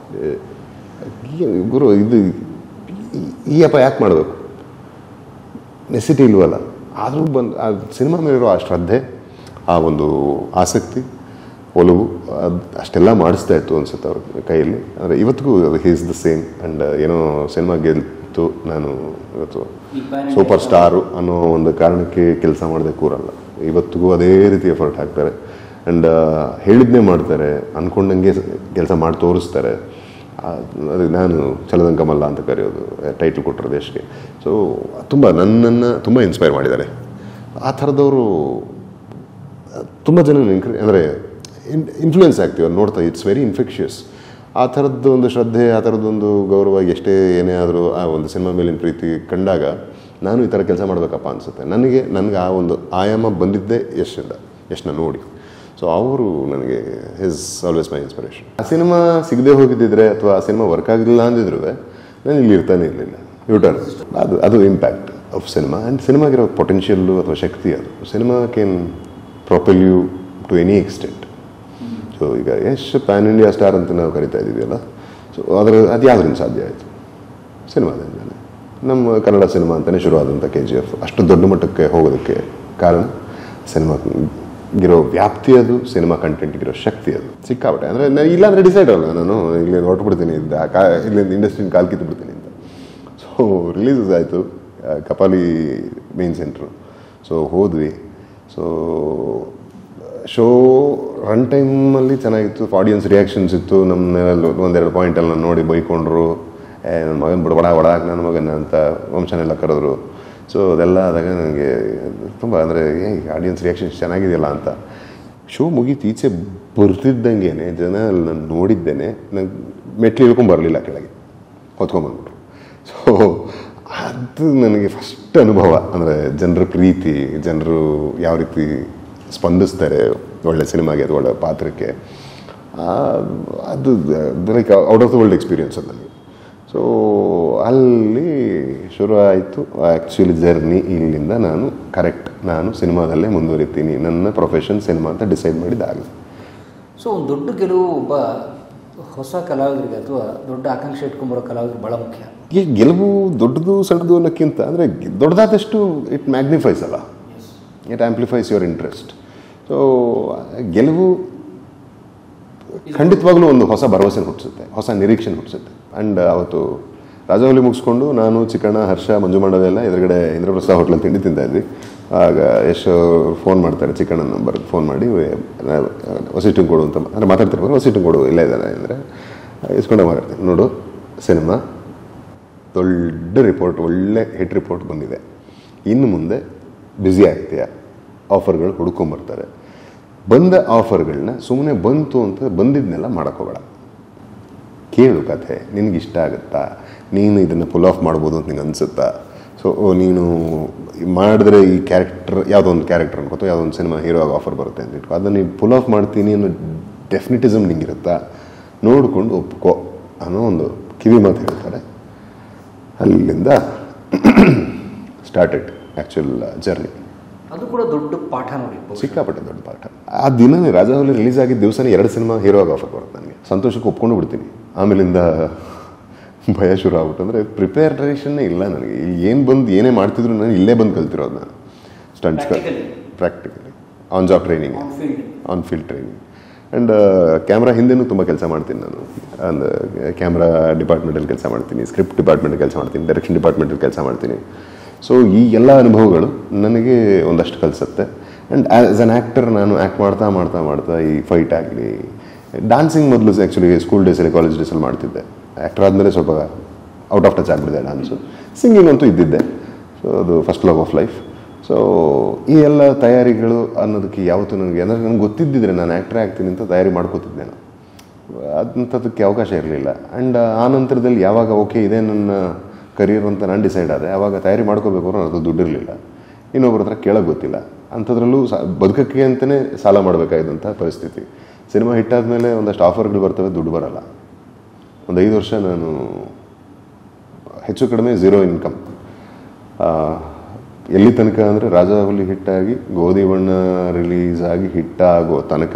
ಏ, ಗುರು ಇದು ಈ- ಈ ಅಪ್ಪ ಯಾಕೆ ಮಾಡಬೇಕು ನೆಸಿಟಿ ಇಲ್ವಲ್ಲ ಆದರೂ ಬಂದು ಆ ಸಿನಿಮಾ ಮೇಲಿರೋ ಆ ಶ್ರದ್ಧೆ ಆ ಒಂದು ಆಸಕ್ತಿ ಒಲವು ಅದು ಅಷ್ಟೆಲ್ಲ ಮಾಡಿಸ್ತಾ ಇತ್ತು ಅನ್ಸುತ್ತೆ ಅವ್ರ ಕೈಯಲ್ಲಿ ಅಂದರೆ ಇವತ್ತಿಗೂ he is the same and ಏನೋ ಸಿನಿಮಾ ಗೆಲ್ತು ನಾನು ಇವತ್ತು ಸೂಪರ್ ಸ್ಟಾರು ಅನ್ನೋ ಒಂದು ಕಾರಣಕ್ಕೆ ಕೆಲಸ ಮಾಡದೆ ಕೂರಲ್ಲ ಇವತ್ತಿಗೂ ಅದೇ ರೀತಿ ಎಫರ್ಟ್ ಹಾಕ್ತಾರೆ ಆ್ಯಂಡ್ ಹೇಳಿದ್ನೇ ಮಾಡ್ತಾರೆ ಅಂದ್ಕೊಂಡಂಗೆ ಕೆಲಸ ಮಾಡಿ ತೋರಿಸ್ತಾರೆ ಆ- ಅದು ನಾನು ಚಲದಂಕ ಮಲ್ಲ ಅಂತ ಕರೆಯೋದು ಟೈಟ್ಲ್ ಕೊಟ್ಟರು ದೇಶಕ್ಕೆ ಸೊ ತುಂಬ ನನ್ನನ್ನು ತುಂಬ ಇನ್ಸ್ಪೈರ್ ಮಾಡಿದ್ದಾರೆ ಆ ಥರದವರು ತುಂಬ ಜನ ಎನ್ಕ್ರೆ ಅಂದರೆ ಇನ್ಫ್ಲೂಯೆನ್ಸ್ ಆಗ್ತೀವಿ ಅದು ನೋಡ್ತಾ ಇಟ್ಸ್ ವೆರಿ ಇನ್ಫೆಕ್ಷಿಯಸ್ ಆ ಥರದ್ದು ಒಂದು ಶ್ರದ್ಧೆ ಆ ಥರದ್ದೊಂದು ಗೌರವ ಎಷ್ಟೇ ಏನೇ ಆದರೂ ಆ ಒಂದು ಸಿನಿಮಾ ಮೇಲಿನ ಪ್ರೀತಿ ಕಂಡಾಗ ನಾನು ಈ ಥರ ಕೆಲಸ ಮಾಡಬೇಕಪ್ಪ ಅನಿಸುತ್ತೆ ನನಗೆ ನನಗೆ ಆ ಒಂದು ಆಯಾಮ ಬಂದಿದ್ದೇ ಯಶಿಂದ ಯಶ್ನ ನೋಡಿ ಸೊ ಅವರು ನನಗೆ ಹಿಸ್ ಆಲ್ವೇಸ್ ಮೈ ಇನ್ಸ್ಪಿರೇಷನ್ ಆ ಸಿನಿಮಾ ಸಿಗದೆ ಹೋಗಿದ್ದಿದ್ರೆ ಅಥವಾ ಆ ಸಿನಿಮಾ ವರ್ಕ್ ಆಗಲಿಲ್ಲ ಅಂದಿದ್ರು ನಾನು ಇಲ್ಲಿ ಇರ್ತಾನೆ ಇರಲಿಲ್ಲ ಯೂಟರ್ನ್ ಅದು ಅದು ಇಂಪ್ಯಾಕ್ಟ್ ಆಫ್ ಸಿನಿಮಾ ಆ್ಯಂಡ್ ಸಿನಿಮಾಗಿರೋ ಪೊಟೆನ್ಷಿಯಲ್ಲು ಅಥವಾ ಶಕ್ತಿ ಅದು cinema can propel you to any extent so ಈಗ ಯಶ್ ಪ್ಯಾನ್ ಇಂಡಿಯಾ ಸ್ಟಾರ್ ಅಂತ ನಾವು ಕರಿತಾ ಇದ್ದೀವಲ್ಲ ಸೊ ಅದರ ಅದು ಯಾವುದರಿಂದ ಸಾಧ್ಯ ಆಯಿತು ಸಿನಿಮಾದಿಂದಲೇ ನಮ್ಮ ಕನ್ನಡ ಸಿನಿಮಾ ಅಂತಲೇ ಶುರುವಾದಂಥ ಕೆ ಜಿ ಎಫ್ ಅಷ್ಟು ದೊಡ್ಡ ಮಟ್ಟಕ್ಕೆ ಹೋಗೋದಕ್ಕೆ ಕಾರಣ ಸಿನಿಮಾ ಇರೋ ವ್ಯಾಪ್ತಿ ಅದು ಸಿನಿಮಾ ಕಂಟೆಂಟ್ಗಿರೋ ಶಕ್ತಿ ಅದು ಸಿಕ್ಕಾಬಟ್ಟೆ ಅಂದರೆ ನಾನು ಇಲ್ಲಾಂದರೆ ಡಿಸೈಡ್ ಅಲ್ಲ ನಾನು ಇಲ್ಲಿ ಹೊರಟ್ಬಿಡ್ತೀನಿ ಇದ್ದ ಕಾ ಇಲ್ಲಿಂದ ಇಂಡಸ್ಟ್ರಿನ ಕಾಲ್ ಕಿತ್ತು ಬಿಡ್ತೀನಿ ಅಂತ ಸೊ ರಿಲೀಸಸ್ ಆಯಿತು ಕಪಾಲಿ ಮೇನ್ ಸೆಂಟ್ರು ಸೊ ಹೋದ್ವಿ ಸೊ ಶೋ ರನ್ ಟೈಮಲ್ಲಿ ಚೆನ್ನಾಗಿತ್ತು ಆಡಿಯನ್ಸ್ ರಿಯಾಕ್ಷನ್ಸ್ ಇತ್ತು ನಮ್ಮನ್ನೆಲ್ಲ ಒಂದೆರಡು ಪಾಯಿಂಟೆಲ್ಲ ನೋಡಿ ಬೈಕೊಂಡ್ರು ಏ ನನ್ನ ಮಗನ ಬಿಡು ಬಡ ಬಡ ನನ್ನ ಮಗನ ಅಂತ ವಂಶನೆಲ್ಲ ಕರೆದ್ರು ಸೊ ಅದೆಲ್ಲ ಆದಾಗ ನನಗೆ ತುಂಬ ಅಂದರೆ ಏ ಆಡಿಯನ್ಸ್ ರಿಯಾಕ್ಷನ್ಸ್ ಚೆನ್ನಾಗಿದೆಯಲ್ಲ ಅಂತ ಶೋ ಮುಗೀತು ಈಚೆ ಬರ್ತಿದ್ದಂಗೆ ಜನ ಅಲ್ಲಿ ನಾನು ನೋಡಿದ್ದೇನೆ ನಂಗೆ ಮೆಟ್ಲು ಇಳ್ಕೊಂಬರಲಿಲ್ಲ ಕೆಳಗೆ ಹೊತ್ಕೊಂಬಂದ್ಬಿಟ್ರು ಸೊ ಅದು ನನಗೆ ಫಸ್ಟ್ ಅನುಭವ ಅಂದರೆ ಜನರ ಪ್ರೀತಿ ಜನರು ಯಾವ ರೀತಿ ಸ್ಪಂದಿಸ್ತಾರೆ ಒಳ್ಳೆ ಸಿನಿಮಾಗೆ ಅದು ಒಳ್ಳೆ ಪಾತ್ರಕ್ಕೆ ಆ, ಅದು like out of the world experience ಅದು ನನಗೆ ಸೊ ಅಲ್ಲಿ ಶುರು ಆಯಿತು ಆ್ಯಕ್ಚುಲಿ ಜರ್ನಿ ಇಲ್ಲಿಂದ ನಾನು ಕರೆಕ್ಟ್ ನಾನು ಸಿನಿಮಾದಲ್ಲೇ ಮುಂದುವರಿತೀನಿ ನನ್ನ ಪ್ರೊಫೆಷನ್ ಸಿನಿಮಾ ಅಂತ ಡಿಸೈಡ್ ಮಾಡಿದ್ದಾಗಲಿ ಸೊ ಒಂದು ದೊಡ್ಡ ಗೆಲುವು ಒಬ್ಬ ಹೊಸ ಕಲಾವಿದರಿಗೆ ಅಥವಾ ದೊಡ್ಡ ಆಕಾಂಕ್ಷೆ ಇಟ್ಕೊಂಡ್ಬರೋ ಕಲಾವಿದರಿಗೆ ಭಾಳ ಮುಖ್ಯ ಈ ಗೆಲುವು ದೊಡ್ಡದು ಸಣ್ಣದು ಅನ್ನೋಕ್ಕಿಂತ ಅಂದರೆ ದೊಡ್ಡದಾದಷ್ಟು ಇಟ್ ಮ್ಯಾಗ್ನಿಫೈಸ್ ಅಲ್ಲ it amplifies your interest so ಗೆಲುವು ಖಂಡಿತವಾಗ್ಲೂ ಒಂದು ಹೊಸ ಭರವಸೆ ಹುಟ್ಟಿಸುತ್ತೆ ಹೊಸ ನಿರೀಕ್ಷೆ ಹುಟ್ಟಿಸುತ್ತೆ ಆ್ಯಂಡ್ ಅವತ್ತು ರಾಜವಲ್ಲಿ ಮುಗಿಸ್ಕೊಂಡು ನಾನು ಚಿಕ್ಕಣ್ಣ ಹರ್ಷ ಮಂಜು ಮಂಡವೆಲ್ಲ ಎದುರುಗಡೆ ಇಂದ್ರಪ್ರಸಾದ್ ಹೋಟ್ಲಲ್ಲಿ ತಿಂಡಿ ತಿಂತಾ ಇದ್ವಿ ಆಗ ಯಶ್ ಫೋನ್ ಮಾಡ್ತಾರೆ ಚಿಕ್ಕಣ್ಣ ನಂಬರ್ಗೆ ಫೋನ್ ಮಾಡಿ ವಸಿಟಿಂಗ್ ಕೊಡು ಅಂತ ಅಂದರೆ ಮಾತಾಡ್ತಿರ್ಬೋದು ವಸಿಟಿಂಗ್ ಕೊಡು ಇಲ್ಲ ಇದ್ದಾರೆ ಅಂದರೆ ಇಸ್ಕೊಂಡೆ ಮಾತಾಡ್ತೀನಿ ನೋಡು ಸಿನಿಮಾ ದೊಡ್ಡ ರಿಪೋರ್ಟ್ ಒಳ್ಳೆ ಹಿಟ್ ರಿಪೋರ್ಟ್ ಬಂದಿದೆ ಇನ್ನು ಮುಂದೆ ಬ್ಯುಸಿ ಆಗ್ತೀಯ ಆಫರ್ಗಳು ಹುಡ್ಕೊಂಬರ್ತಾರೆ ಬಂದ ಆಫರ್ಗಳನ್ನ ಸುಮ್ಮನೆ ಬಂತು ಅಂತ ಬಂದಿದ್ದನ್ನೆಲ್ಲ ಮಾಡೋಕ್ಕೋಬೇಡ ಕೇಳು ಕಥೆ ನಿನಗೆ ಇಷ್ಟ ಆಗುತ್ತಾ ನೀನು ಇದನ್ನು ಪುಲ್ ಆಫ್ ಮಾಡ್ಬೋದು ಅಂತ ನಿಂಗೆ ಅನಿಸುತ್ತಾ ಸೊ ನೀನು ಮಾಡಿದ್ರೆ ಈ ಕ್ಯಾರೆಕ್ಟರ್ ಯಾವುದೋ ಒಂದು ಕ್ಯಾರೆಕ್ಟರ್ ಅನ್ಕೋತೋ ಯಾವುದೋ ಒಂದು ಸಿನಿಮಾ ಹೀರೋ ಆಗಿ ಆಫರ್ ಬರುತ್ತೆ ಅಂತ ಇಟ್ಕೋ ಅದನ್ನು ನೀನು ಪುಲ್ ಆಫ್ ಮಾಡ್ತೀನಿ ಅನ್ನೋ ಡೆಫಿನಿಟಿಸಮ್ ನಿಂಗಿರುತ್ತಾ ನೋಡಿಕೊಂಡು ಒಪ್ಕೋ ಅನ್ನೋ ಒಂದು ಕಿವಿ ಮಾತು ಹೇಳ್ತಾರೆ ಅಲ್ಲಿಂದ ಸ್ಟಾರ್ಟೆಡ್ ಆ್ಯಕ್ಚುಲ್ ಜರ್ನಿ ಅದು ಕೂಡ ದೊಡ್ಡ ಪಾಠ ನೋಡಿ ಬಹುಶಃ. ಸಿಕ್ಕಾಪಟ್ಟೆ ದೊಡ್ಡ ಪಾಠ ಆ ದಿನನೇ ರಾಜಹೌಲಿ ರಿಲೀಸ್ ಆಗಿದ್ದ ದಿವಸನೇ ಎರಡು ಸಿನಿಮಾ ಹೀರೋ ಆಗಿ ಆಫರ್ ಬರುತ್ತೆ ನನಗೆ ಸಂತೋಷಕ್ಕೆ ಒಪ್ಕೊಂಡು ಬಿಡ್ತೀನಿ ಆಮೇಲಿಂದ ಭಯ ಶುರು ಆಗ್ಬಿಟ್ಟು ಅಂದರೆ ಪ್ರಿಪೇರೇಷನ್ನೇ ಇಲ್ಲ ನನಗೆ ಇಲ್ಲಿ ಏನು ಬಂದು ಏನೇ ಮಾಡ್ತಿದ್ರು ನಾನು ಇಲ್ಲೇ ಬಂದು ಕಲ್ತಿರೋದು ನಾನು stunts Practically. Practically on job training On field. On field training and camera ಹಿಂದೆನೂ ತುಂಬ ಕೆಲಸ ಮಾಡ್ತೀನಿ ನಾನು ಒಂದು ಕ್ಯಾಮ್ರಾ ಡಿಪಾರ್ಟ್ಮೆಂಟಲ್ಲಿ ಕೆಲಸ ಮಾಡ್ತೀನಿ ಸ್ಕ್ರಿಪ್ಟ್ ಡಿಪಾರ್ಟ್ಮೆಂಟಲ್ಲಿ ಕೆಲಸ ಮಾಡ್ತೀನಿ ಡೈರೆಕ್ಷನ್ ಡಿಪಾರ್ಟ್ಮೆಂಟಲ್ಲಿ ಕೆಲಸ ಮಾಡ್ತೀನಿ ಸೊ ಈ ಎಲ್ಲ ಅನುಭವಗಳು ನನಗೆ ಒಂದಷ್ಟು ಕಲಿಸುತ್ತೆ ಆ್ಯಂಡ್ ಆ್ಯಸ್ ಅನ್ ಆ್ಯಕ್ಟರ್ ನಾನು ಆ್ಯಕ್ಟ್ ಮಾಡ್ತಾ ಮಾಡ್ತಾ ಮಾಡ್ತಾ ಈ ಫೈಟ್ ಆಗಲಿ ಡಾನ್ಸಿಂಗ್ ಮೊದಲು ಆ್ಯಕ್ಚುಲಿ ಸ್ಕೂಲ್ ಡೇಸಲ್ಲಿ ಕಾಲೇಜ್ ಡೇಸಲ್ಲಿ ಮಾಡ್ತಿದ್ದೆ ಆ್ಯಕ್ಟರ್ ಆದಮೇಲೆ ಸ್ವಲ್ಪ ಔಟ್ ಆಫ್ ಟಚ್ ಆಗಿಬಿಟ್ಟಿದೆ ಡ್ಯಾನ್ಸು ಸಿಂಗಿಂಗ್ ಅಂತೂ ಇದ್ದಿದ್ದೆ ಸೊ ಅದು first love of life so ಈ ಎಲ್ಲ ತಯಾರಿಗಳು ಅನ್ನೋದಕ್ಕೆ ಯಾವತ್ತೂ ನನಗೆ ಅಂದರೆ ನನಗೆ ಗೊತ್ತಿದ್ದಿದ್ರೆ ನಾನು ಆ್ಯಕ್ಟ್ರೇ ಆಗ್ತೀನಿ ಅಂತ ತಯಾರಿ ಮಾಡ್ಕೋತಿದ್ದೆ ನಾನು ಅಂಥದ್ದಕ್ಕೆ ಅವಕಾಶ ಇರಲಿಲ್ಲ ಆ್ಯಂಡ್ ಆ ನಂತರದಲ್ಲಿ ಯಾವಾಗ ಓಕೆ ಇದೇ ನನ್ನ ಕರಿಯರ್ ಅಂತ ನಾನು ಡಿಸೈಡ್ ಆದೆ ಆವಾಗ ತಯಾರಿ ಮಾಡ್ಕೋಬೇಕು ಅನ್ನೋ ಅದು ದುಡ್ಡಿರಲಿಲ್ಲ ಇನ್ನೊಬ್ಬರ ಹತ್ರ ಕೇಳೋಕೆ ಗೊತ್ತಿಲ್ಲ ಅಂಥದ್ರಲ್ಲೂ ಸಾ ಬದುಕಕ್ಕೆ ಅಂತಲೇ ಸಾಲ ಮಾಡಬೇಕಾಗಿದ್ದಂಥ ಪರಿಸ್ಥಿತಿ ಸಿನಿಮಾ ಹಿಟ್ಟಾದಮೇಲೆ ಒಂದಷ್ಟು ಆಫರ್ಗಳು ಬರ್ತವೆ ದುಡ್ಡು ಬರಲ್ಲ ಒಂದು ಐದು ವರ್ಷ ನಾನು ಹೆಚ್ಚು ಕಡಿಮೆ ಝೀರೋ ಇನ್ಕಮ್ ಆ, ಎಲ್ಲಿ ತನಕ ಅಂದರೆ ರಾಜಾಹುಲಿ ಹಿಟ್ಟಾಗಿ ಗೋಧಿ ಬಣ್ಣ ರಿಲೀಸ್ ಆಗಿ ಹಿಟ್ಟಾಗೋ ತನಕ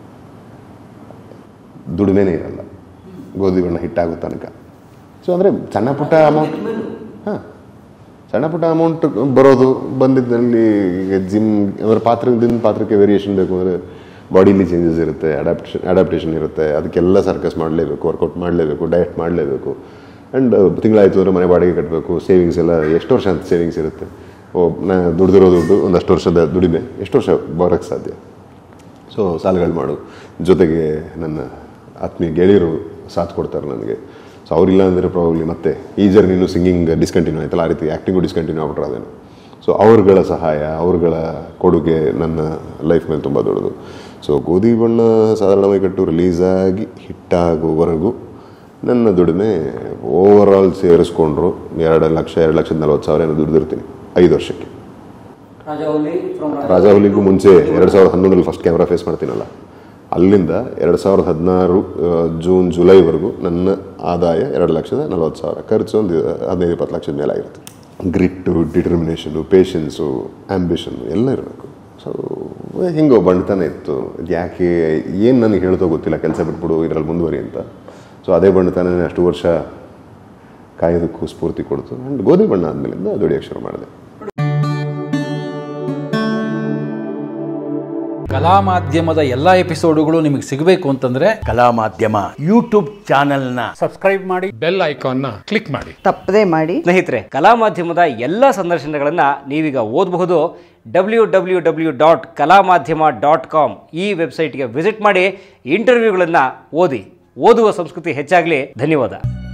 ದುಡಿಮೆನೇ ಇರಲ್ಲ ಗೋಧಿ ಬಣ್ಣ ಹಿಟ್ಟಾಗೋ ತನಕ ಸೊ ಅಂದರೆ ಸಣ್ಣ ಪುಟ್ಟ ಅಮೌಂಟ್ ಹಾಂ ಸಣ್ಣ ಪುಟ್ಟ ಅಮೌಂಟ್ ಬರೋದು ಬಂದಿದ್ದಲ್ಲಿ ಜಿಮ್ ಅಂದರೆ ಪಾತ್ರದಿಂದ ಪಾತ್ರಕ್ಕೆ ವೇರಿಯೇಷನ್ ಬೇಕು ಅಂದರೆ ಬಾಡಿಲಿ ಚೇಂಜಸ್ ಇರುತ್ತೆ ಅಡಾಪ್ಟೇಷನ್ ಅಡಾಪ್ಟೇಷನ್ ಇರುತ್ತೆ ಅದಕ್ಕೆಲ್ಲ ಸರ್ಕಸ್ ಮಾಡಲೇಬೇಕು ವರ್ಕೌಟ್ ಮಾಡಲೇಬೇಕು ಡಯಟ್ ಮಾಡಲೇಬೇಕು ಆ್ಯಂಡ್ ತಿಂಗಳಾಯಿತು ಅಂದರೆ ಮನೆ ಬಾಡಿಗೆ ಕಟ್ಟಬೇಕು ಸೇವಿಂಗ್ಸ್ ಎಲ್ಲ ಎಷ್ಟು ವರ್ಷ ಅಂತ ಸೇವಿಂಗ್ಸ್ ಇರುತ್ತೆ ಓ ನಾ ದುಡ್ದಿರೋ ದುಡ್ಡು ಒಂದಷ್ಟು ವರ್ಷದ ದುಡಿಮೆ ಎಷ್ಟು ವರ್ಷ ಬರೋಕ್ಕೆ ಸಾಧ್ಯ ಸೊ ಸಾಲಗಳು ಮಾಡು ಜೊತೆಗೆ ನನ್ನ ಆತ್ಮೀಯ ಗೆಳೆಯರು ಸಾಥ್ ಕೊಡ್ತಾರೆ ನನಗೆ ಸೊ ಅವರಿಲ್ಲ ಅಂದರೆ ಪ್ರಾಬ್ಲಿ ಮತ್ತೆ ಈ ಜರ್ನಿನೂ ಸಿಂಗಿಂಗ್ ಡಿಸ್ಕಂಟಿನ್ಯೂ ಆಯ್ತಲ್ಲ ಆ ರೀತಿ ಆ್ಯಕ್ಟಿಂಗು ಡಿಸ್ಕಂಟಿನ್ಯೂ ಆಗ್ಬಿಟ್ರೆ ಅದೇನು ಸೊ ಅವ್ರಗಳ ಸಹಾಯ ಅವ್ರಗಳ ಕೊಡುಗೆ ನನ್ನ ಲೈಫ್ ಮೇಲೆ ತುಂಬ ದೊಡ್ಡದು ಸೊ ಗೋಧಿ ಬಣ್ಣ ಸಾಧಾರಣವಾಗಿ ಕಟ್ಟು ರಿಲೀಸ್ ಆಗಿ ಹಿಟ್ಟಾಗುವವರೆಗೂ ನನ್ನ ದುಡಿಮೆ ಓವರ್ ಆಲ್ ಸೇರಿಸ್ಕೊಂಡ್ರು ಎರಡು ಲಕ್ಷ ಎರಡು ಲಕ್ಷದ ನಲ್ವತ್ತು ಸಾವಿರ ಏನೋ ದುಡ್ದಿರ್ತೀನಿ ಐದು ವರ್ಷಕ್ಕೆ ರಾಜಾಹುಲಿ ಫ್ರಮ್ ರಾಜಾಹುಲಿಗೂ ಮುಂಚೆ ಎರಡು ಸಾವಿರದ ಹನ್ನೊಂದರಲ್ಲಿ ಫಸ್ಟ್ ಕ್ಯಾಮ್ರಾ ಫೇಸ್ ಮಾಡ್ತೀನಲ್ಲ ಅಲ್ಲಿಂದ ಎರಡು ಸಾವಿರದ ಹದಿನಾರು ಆ, ಜೂನ್ ಜುಲೈವರೆಗೂ ನನ್ನ ಆದಾಯ ಎರಡು ಲಕ್ಷದ ನಲವತ್ತು ಸಾವಿರ ಖರ್ಚು ಒಂದು ಹದಿನೈದು ಇಪ್ಪತ್ತು ಲಕ್ಷದ ಮೇಲೆ ಆಗಿರುತ್ತೆ ಗ್ರಿಟ್ಟು ಡಿಟರ್ಮಿನೇಷನು ಪೇಷನ್ಸು ಆ್ಯಂಬಿಷನ್ನು ಎಲ್ಲ ಇರಬೇಕು ಸೊ ಹಿಂಗೋ ಬಂಡ್ತನ ಇತ್ತು ಇದು ಯಾಕೆ ಏನು ನನಗೆ ಹೇಳ್ತೋ ಗೊತ್ತಿಲ್ಲ ಕೆಲಸ ಬಿಟ್ಬಿಡು ಇದರಲ್ಲಿ ಮುಂದುವರಿ ಅಂತ ಸೊ ಅದೇ ಬಂಡ್ತನ ಅಷ್ಟು ವರ್ಷ ಕಾಯೋದಕ್ಕೂ ಸ್ಫೂರ್ತಿ ಕೊಡ್ತು ಆ್ಯಂಡ್ ಗೋಧಿ ಬಣ್ಣ ಆದಮೇಲಿಂದ ದುಡಿಯೋಕ್ಕೆ ಶುರು ಮಾಡಿದೆ ಕಲಾ ಮಾಧ್ಯಮದ ಎಲ್ಲ ಎಪಿಸೋಡುಗಳು ನಿಮಗೆ ಸಿಗಬೇಕು ಅಂತಂದ್ರೆ ಕಲಾ ಮಾಧ್ಯಮ ಯೂಟ್ಯೂಬ್ ಚಾನೆಲ್ನ ಬೆಲ್ ಐಕಾನ್ನ ಕ್ಲಿಕ್ ಮಾಡಿ ತಪ್ಪದೇ ಮಾಡಿ ಸ್ನೇಹಿತರೆ ಕಲಾ ಮಾಧ್ಯಮದ ಎಲ್ಲ ಸಂದರ್ಶನಗಳನ್ನು ನೀವೀಗ ಓದಬಹುದು ಡಬ್ಲ್ಯೂ ಡಬ್ಲ್ಯೂ ಡಬ್ಲ್ಯೂ ಡಾಟ್ ಕಲಾ ಮಾಧ್ಯಮ ಡಾಟ್ ಕಾಮ್ ಈ ವೆಬ್ಸೈಟ್ಗೆ ವಿಸಿಟ್ ಮಾಡಿ ಇಂಟರ್ವ್ಯೂಗಳನ್ನು ಓದಿ ಓದುವ ಸಂಸ್ಕೃತಿ ಹೆಚ್ಚಾಗಲಿ ಧನ್ಯವಾದ